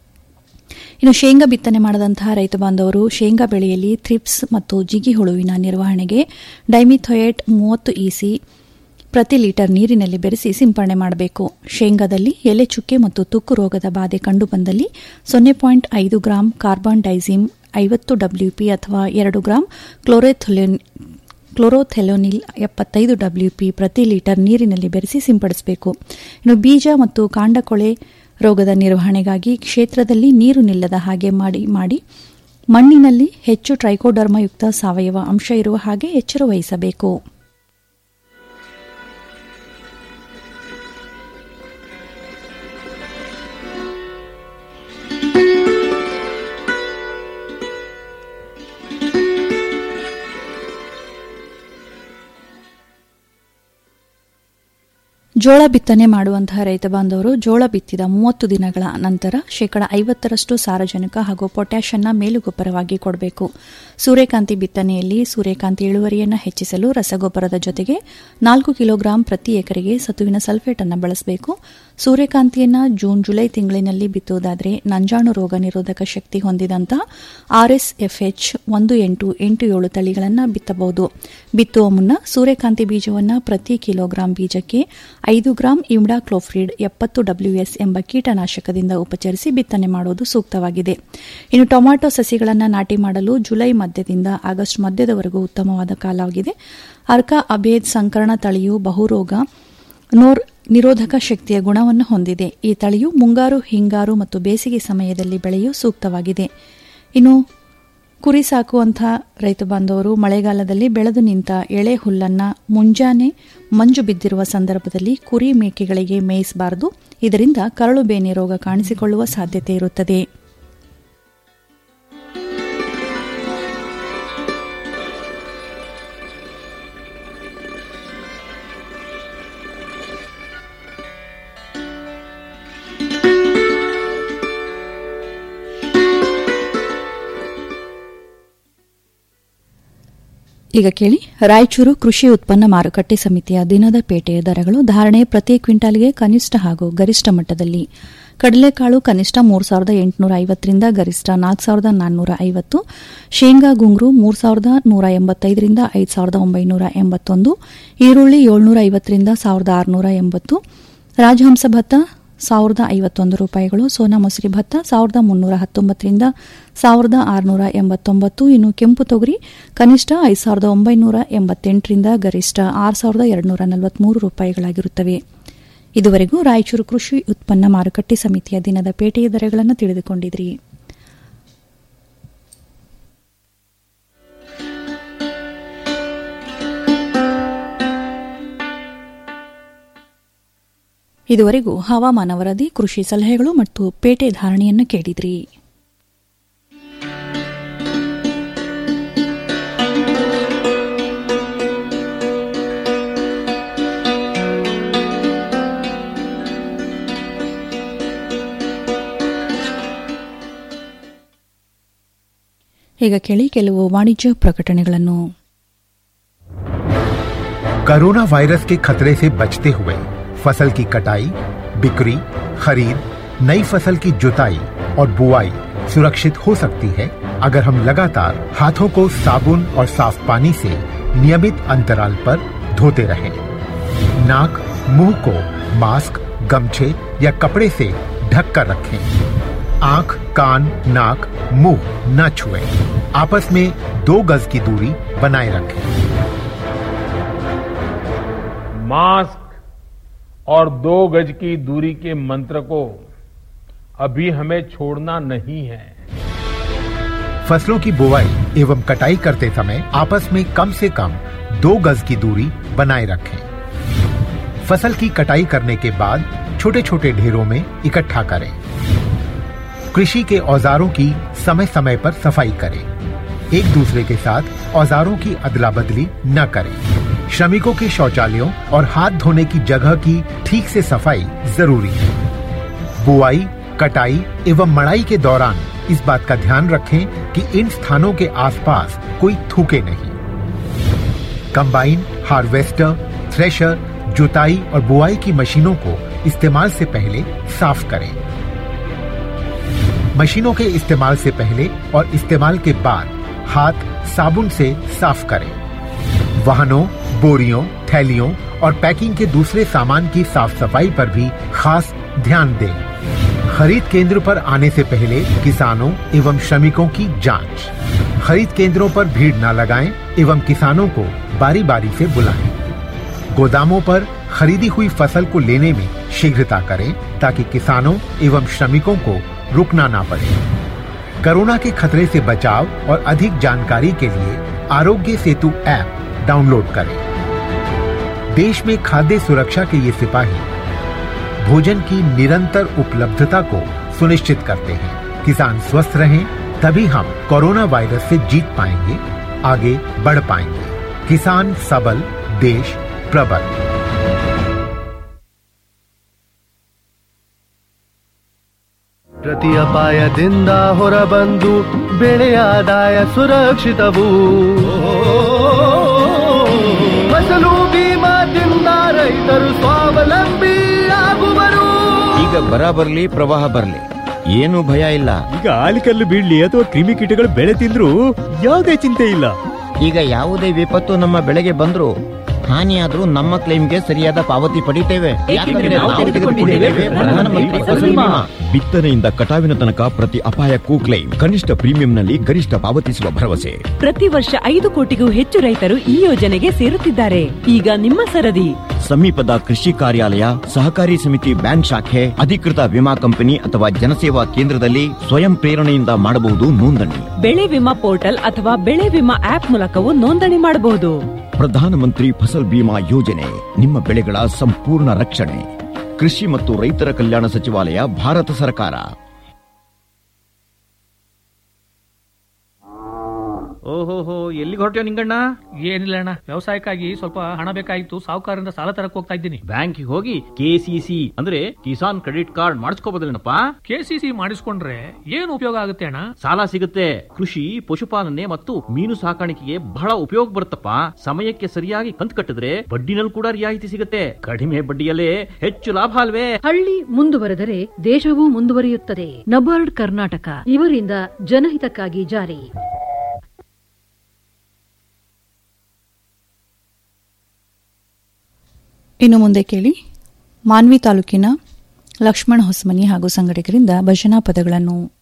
ಇನ್ನು ಶೇಂಗಾ ಬಿತ್ತನೆ ಮಾಡದಂತಹ ರೈತ ಬಾಂಧವರು ಶೇಂಗಾ ಬೆಳೆಯಲ್ಲಿ ಥ್ರಿಪ್ಸ್ ಮತ್ತು ಜಿಗಿ ಹುಳುವಿನ ನಿರ್ವಹಣೆಗೆ ಡೈಮಿಥೊಯೇಟ್ ಮೂವತ್ತು ಇಸಿ ಪ್ರತಿ ಲೀಟರ್ ನೀರಿನಲ್ಲಿ ಬೆರೆಸಿ ಸಿಂಪರಣೆ ಮಾಡಬೇಕು ಶೇಂಗಾದಲ್ಲಿ ಎಲೆ ಚುಕ್ಕೆ ಮತ್ತು ತುಕ್ಕು ರೋಗದ ಬಾಧೆ ಕಂಡುಬಂದಲ್ಲಿ ಸೊನ್ನೆ ಪಾಯಿಂಟ್ ಐದು ಗ್ರಾಂ ಕಾರ್ಬನ್ ಡೈಸಿಮ್ ಐವತ್ತು ಡಬ್ಲ್ಯೂಪಿ ಅಥವಾ ಎರಡು ಗ್ರಾಂ ಕ್ಲೋರೆಥೊಲಿನ್ ಕ್ಲೋರೋಥೆಲೋನಿಲ್ ಎಪ್ಪತ್ತೈದು ಡಬ್ಲ್ಯೂಪಿ ಪ್ರತಿ ಲೀಟರ್ ನೀರಿನಲ್ಲಿ ಬೆರೆಸಿ ಸಿಂಪಡಿಸಬೇಕು ಇನ್ನು ಬೀಜ ಮತ್ತು ಕಾಂಡಕೊಳೆ ರೋಗದ ನಿರ್ವಹಣೆಗಾಗಿ ಕ್ಷೇತ್ರದಲ್ಲಿ ನೀರು ನಿಲ್ಲದ ಹಾಗೆ ಮಾಡಿ ಮಾಡಿ ಮಣ್ಣಿನಲ್ಲಿ ಹೆಚ್ಚು ಟ್ರೈಕೋಡರ್ಮಯುಕ್ತ ಸಾವಯವ ಅಂಶ ಇರುವ ಹಾಗೆ ಎಚ್ಚರ ವಹಿಸಬೇಕು ಜೋಳ ಬಿತ್ತನೆ ಮಾಡುವಂತಹ ರೈತ ಬಾಂಧವರು ಜೋಳ ಬಿತ್ತಿದ ಮೂವತ್ತು ದಿನಗಳ ನಂತರ ಶೇಕಡ ಐವತ್ತರಷ್ಟು ಸಾರಜನಕ ಹಾಗೂ ಪೊಟ್ಯಾಷ್ ಅನ್ನ ಮೇಲುಗೊಬ್ಬರವಾಗಿ ಕೊಡಬೇಕು ಸೂರ್ಯಕಾಂತಿ ಬಿತ್ತನೆಯಲ್ಲಿ ಸೂರ್ಯಕಾಂತಿ ಇಳುವರಿಯನ್ನು ಹೆಚ್ಚಿಸಲು ರಸಗೊಬ್ಬರದ ಜೊತೆಗೆ ನಾಲ್ಕು ಕಿಲೋಗ್ರಾಂ ಪ್ರತಿ ಎಕರೆಗೆ ಸತುವಿನ ಸಲ್ಫೇಟ್ ಅನ್ನು ಬಳಸಬೇಕು ಸೂರ್ಯಕಾಂತಿಯನ್ನ ಜೂನ್ ಜುಲೈ ತಿಂಗಳಿನಲ್ಲಿ ಬಿತ್ತುವುದಾದರೆ ನಂಜಾಣು ರೋಗ ನಿರೋಧಕ ಶಕ್ತಿ ಹೊಂದಿದಂತಹ ಆರ್ಎಸ್ಎಫ್ಎಚ್ ಒಂದು ಎಂಟು ಎಂಟು ಏಳು ತಳಿಗಳನ್ನು ಬಿತ್ತಬಹುದು ಬಿತ್ತುವ ಮುನ್ನ ಸೂರ್ಯಕಾಂತಿ ಬೀಜವನ್ನು ಪ್ರತಿ ಕಿಲೋಗ್ರಾಂ ಬೀಜಕ್ಕೆ ಐದು ಗ್ರಾಂ ಇಮ್ಡಾಕ್ಲೋಫ್ರಿಡ್ ಎಪ್ಪತ್ತು ಡಬ್ಲ್ಯೂಎಸ್ ಎಂಬ ಕೀಟನಾಶಕದಿಂದ ಉಪಚರಿಸಿ ಬಿತ್ತನೆ ಮಾಡುವುದು ಸೂಕ್ತವಾಗಿದೆ ಇನ್ನು ಟೊಮ್ಯಾಟೊ ಸಸಿಗಳನ್ನು ನಾಟಿ ಮಾಡಲು ಜುಲೈ ಮಧ್ಯದಿಂದ ಆಗಸ್ಟ್ ಮಧ್ಯದವರೆಗೂ ಉತ್ತಮವಾದ ಕಾಲವಾಗಿದೆ ಅರ್ಕಾ ಅಬೇದ್ ಸಂಕರಣ ತಳಿಯು ಬಹುರೋಗ ನೋರ್ ನಿರೋಧಕ ಶಕ್ತಿಯ ಗುಣವನ್ನು ಹೊಂದಿದೆ ಈ ತಳಿಯು ಮುಂಗಾರು ಹಿಂಗಾರು ಮತ್ತು ಬೇಸಿಗೆ ಸಮಯದಲ್ಲಿ ಬೆಳೆಯಲು ಸೂಕ್ತವಾಗಿದೆ ಇನ್ನು ಕುರಿ ಸಾಕುವಂತಹ ರೈತ ಬಾಂಧವರು ಮಳೆಗಾಲದಲ್ಲಿ ಬೆಳೆದು ನಿಂತ ಎಳೆ ಹುಲ್ಲನ್ನ ಮುಂಜಾನೆ ಮಂಜು ಬಿದ್ದಿರುವ ಸಂದರ್ಭದಲ್ಲಿ ಕುರಿ ಮೇಕೆಗಳಿಗೆ ಮೇಯಿಸಬಾರದು ಇದರಿಂದ ಕರಳು ಬೇನೆ ರೋಗ ಕಾಣಿಸಿಕೊಳ್ಳುವ ಸಾಧ್ಯತೆ ಇರುತ್ತದೆ ಈಗ ಕೇಳಿ ರಾಯಚೂರು ಕೃಷಿ ಉತ್ಪನ್ನ ಮಾರುಕಟ್ಟೆ ಸಮಿತಿಯ ದಿನದ ಪೇಟೆಯ ದರಗಳು ಧಾರಣೆ ಪ್ರತಿ ಕ್ವಿಂಟಾಲ್ಗೆ ಕನಿಷ್ಠ ಹಾಗೂ ಗರಿಷ್ಠ ಮಟ್ಟದಲ್ಲಿ ಕಡಲೆಕಾಳು ಕನಿಷ್ಠ ಮೂರು ಸಾವಿರದ ಎಂಟುನೂರ ಐವತ್ತರಿಂದ ಗರಿಷ್ಠ ನಾಲ್ಕು ಸಾವಿರದ ನಾನ್ನೂರ ಐವತ್ತು ಶೇಂಗಾ ಗುಂಗ್ರು ಮೂರು ಸಾವಿರದ ನೂರ ಎಂಬತ್ತೈದರಿಂದ ಐದು ಸಾವಿರದ ಒಂಬೈನೂರ ಎಂಬತ್ತೊಂದು ಈರುಳ್ಳಿ ಏಳ್ನೂರ ಐವತ್ತರಿಂದ ಸಾವಿರದ ಆರುನೂರ ಎಂಬತ್ತು ರಾಜಹಂಸ ಭತ್ತ ಸಾವಿರದ ಐವತ್ತೊಂದು ರೂಪಾಯಿಗಳು ಸೋನಾ ಮೊಸರಿ ಭತ್ತ ಸಾವಿರದ ಮುನ್ನೂರ ಹತ್ತೊಂಬತ್ತರಿಂದ ಸಾವಿರದ ಆರುನೂರ ಎಂಬತ್ತೊಂಬತ್ತು ಇನ್ನು ಕೆಂಪು ತೊಗರಿ ಕನಿಷ್ಠ ಐದು ಸಾವಿರದ ಒಂಬೈನೂರ ಎಂಬತ್ತೆಂಟರಿಂದ ಗರಿಷ್ಠ ಆರು ಸಾವಿರದ ಎರಡುನೂರ ನಲವತ್ಮೂರು ರೂಪಾಯಿಗಳಾಗಿರುತ್ತವೆ ಇದುವರೆಗೂ ರಾಯಚೂರು ಕೃಷಿ ಉತ್ಪನ್ನ ಮಾರುಕಟ್ಟೆ ಸಮಿತಿಯ ದಿನದ ಪೇಟೆಯ ದರಗಳನ್ನು ತಿಳಿದುಕೊಂಡಿದ್ರಿ ಇದುವರೆಗೂ ಹವಾಮಾನ ವರದಿ ಕೃಷಿ ಸಲಹೆಗಳು ಮತ್ತು ಪೇಟೆ ಧಾರಣೆಯನ್ನು ಕೇಳಿದ್ರಿ ಈಗ ಕೇಳಿ ಕೆಲವು ವಾಣಿಜ್ಯ ಪ್ರಕಟಣೆಗಳನ್ನು कोरोना वायरस के खतरे से बचते हुए फसल की कटाई बिक्री खरीद नई फसल की जुताई और बुआई सुरक्षित हो सकती है अगर हम लगातार हाथों को साबुन और साफ पानी से नियमित अंतराल पर धोते रहें। नाक मुंह को मास्क गमछे या कपड़े से ढक कर रखें आंख कान नाक मुंह न छुएं। आपस में दो गज की दूरी बनाए रखें मास्क और दो गज की दूरी के मंत्र को अभी हमें छोड़ना नहीं है फसलों की बुवाई एवं कटाई करते समय आपस में कम से कम दो गज की दूरी बनाए रखें फसल की कटाई करने के बाद छोटे छोटे ढेरों में इकट्ठा करें कृषि के औजारों की समय समय पर सफाई करें एक दूसरे के साथ औजारों की अदला बदली न करें श्रमिकों के शौचालयों और हाथ धोने की जगह की ठीक से सफाई जरूरी है बुआई कटाई एवं मड़ाई के दौरान इस बात का ध्यान रखें कि इन स्थानों के आसपास कोई थूके नहीं कंबाइन हार्वेस्टर थ्रेशर जुताई और बुआई की मशीनों को इस्तेमाल से पहले साफ करें मशीनों के इस्तेमाल से पहले और इस्तेमाल के बाद हाथ साबुन से साफ करें वाहनों बोरियों थैलियों और पैकिंग के दूसरे सामान की साफ सफाई पर भी खास ध्यान दें खरीद केंद्र पर आने से पहले किसानों एवं श्रमिकों की जांच खरीद केंद्रों पर भीड़ न लगाएं एवं किसानों को बारी बारी से बुलाएं गोदामों पर खरीदी हुई फसल को लेने में शीघ्रता करें ताकि किसानों एवं श्रमिकों को रुकना ना पड़े कोरोना के खतरे से बचाव और अधिक जानकारी के लिए आरोग्य सेतु ऐप डाउनलोड करें देश में खाद्य सुरक्षा के ये सिपाही भोजन की निरंतर उपलब्धता को सुनिश्चित करते हैं किसान स्वस्थ रहें तभी हम कोरोना वायरस से जीत पाएंगे आगे बढ़ पाएंगे किसान सबल देश प्रबल ಪ್ರತಿ ಅಪಾಯದಿಂದ ಹೊರಬಂದು ಬೆಳೆಯ ಆದಾಯ ಸುರಕ್ಷಿತವು ಫಸಲು ಬೀಮಾದಿಂದ ರೈತರು ಸ್ವಾವಲಂಬಿ ಆಗುವರು ಈಗ ಬರ ಬರ್ಲಿ ಪ್ರವಾಹ ಬರ್ಲಿ ಏನು ಭಯ ಇಲ್ಲ ಈಗ ಆಲಿಕಲ್ಲು ಬೀಳ್ಲಿ ಅಥವಾ ಕ್ರಿಮಿಕೀಟಗಳು ಬೆಳೆ ತಿಂದ್ರು ಯಾವುದೇ ಚಿಂತೆ ಇಲ್ಲ ಈಗ ಯಾವುದೇ ವಿಪತ್ತು ನಮ್ಮ ಬೆಳೆಗೆ ಬಂದ್ರು ಹಾನಿಯಾದ್ರೂ ನಮ್ಮ ಕ್ಲೈಮ್ಗೆ ಸರಿಯಾದ ಪಾವತಿ ಪಡಿತೇವೆ ಯಾಕಂದ್ರೆ ನಾವು ತೆಗೆದುಕೊಂಡಿದ್ದೇವೆ ಪ್ರಧಾನಮಂತ್ರಿ ಫಸಲ್ ಬಿಮಾ. ಬಿತ್ತನೆಯಿಂದ ಕಟಾವಿನ ತನಕ ಪ್ರತಿ ಅಪಾಯಕ್ಕೂ ಕ್ಲೈಮ್ ಕನಿಷ್ಠ ಪ್ರೀಮಿಯಂನಲ್ಲಿ ಗರಿಷ್ಠ ಪಾವತಿಸುವ ಭರವಸೆ ಪ್ರತಿ ವರ್ಷ ಐದು ಕೋಟಿಗೂ ಹೆಚ್ಚು ರೈತರು ಈ ಯೋಜನೆಗೆ ಸೇರುತ್ತಿದ್ದಾರೆ ಈಗ ನಿಮ್ಮ ಸರದಿ ಸಮೀಪದ ಕೃಷಿ ಕಾರ್ಯಾಲಯ ಸಹಕಾರಿ ಸಮಿತಿ ಬ್ಯಾಂಕ್ ಶಾಖೆ ಅಧಿಕೃತ ವಿಮಾ ಕಂಪನಿ ಅಥವಾ ಜನಸೇವಾ ಕೇಂದ್ರದಲ್ಲಿ ಸ್ವಯಂ ಪ್ರೇರಣೆಯಿಂದ ಮಾಡಬಹುದು ನೋಂದಣಿ ಬೆಳೆ ವಿಮಾ ಪೋರ್ಟಲ್ ಅಥವಾ ಬೆಳೆ ವಿಮಾ ಆಪ್ ಮೂಲಕವೂ ನೋಂದಣಿ ಮಾಡಬಹುದು ಪ್ರಧಾನಮಂತ್ರಿ ಫಸಲ್ ಬಿಮಾ ಯೋಜನೆ ನಿಮ್ಮ ಬೆಳೆಗಳ ಸಂಪೂರ್ಣ ರಕ್ಷಣೆ ಕೃಷಿ ಮತ್ತು ರೈತರ ಕಲ್ಯಾಣ ಸಚಿವಾಲಯ ಭಾರತ ಸರ್ಕಾರ ಓಹೋಹೋ ಎಲ್ಲಿಗೆ ಹೊರಟ್ಯೋ ನಿಂಗಣ್ಣ ಏನಿಲ್ಲ ಅಣ್ಣ ವ್ಯವಸಾಯಕ್ಕಾಗಿ ಸ್ವಲ್ಪ ಹಣ ಬೇಕಾಗಿತ್ತು ಸಾಹುಕಾರರಿಂದ ಸಾಲ ತರಕ್ ಹೋಗ್ತಾ ಇದ್ದೀನಿ ಬ್ಯಾಂಕಿಗೆ ಹೋಗಿ ಕೆಸಿಸಿ ಅಂದ್ರೆ ಕಿಸಾನ್ ಕ್ರೆಡಿಟ್ ಕಾರ್ಡ್ ಮಾಡಿಸ್ಕೋಬೋದಿಲ್ಲನಪ್ಪ ಕೆಸಿಸಿ ಮಾಡಿಸ್ಕೊಂಡ್ರೆ ಏನು ಉಪಯೋಗ ಆಗುತ್ತೆ ಅಣ್ಣ ಸಾಲ ಸಿಗುತ್ತೆ ಕೃಷಿ ಪಶುಪಾಲನೆ ಮತ್ತು ಮೀನು ಸಾಕಾಣಿಕೆಗೆ ಬಹಳ ಉಪಯೋಗ ಬರುತ್ತಪ್ಪ ಸಮಯಕ್ಕೆ ಸರಿಯಾಗಿ ಕಂತು ಕಟ್ಟಿದ್ರೆ ಬಡ್ಡಿನಲ್ಲಿ ಕೂಡ ರಿಯಾಯಿತಿ ಸಿಗುತ್ತೆ ಕಡಿಮೆ ಬಡ್ಡಿಯಲ್ಲೇ ಹೆಚ್ಚು ಲಾಭ ಅಲ್ವೇ ಹಳ್ಳಿ ಮುಂದುವರೆದರೆ ದೇಶವೂ ಮುಂದುವರಿಯುತ್ತದೆ ನಬಾರ್ಡ್ ಕರ್ನಾಟಕ ಇವರಿಂದ ಜನಹಿತಕ್ಕಾಗಿ ಜಾರಿ ಇನ್ನು ಮುಂದೆ ಕೇಳಿ ಮಾನ್ವಿ ತಾಲೂಕಿನ ಲಕ್ಷ್ಮಣ ಹೊಸಮನಿ ಹಾಗೂ ಸಂಗಡಿಗರಿಂದ ಭಜನಾ ಪದಗಳನ್ನು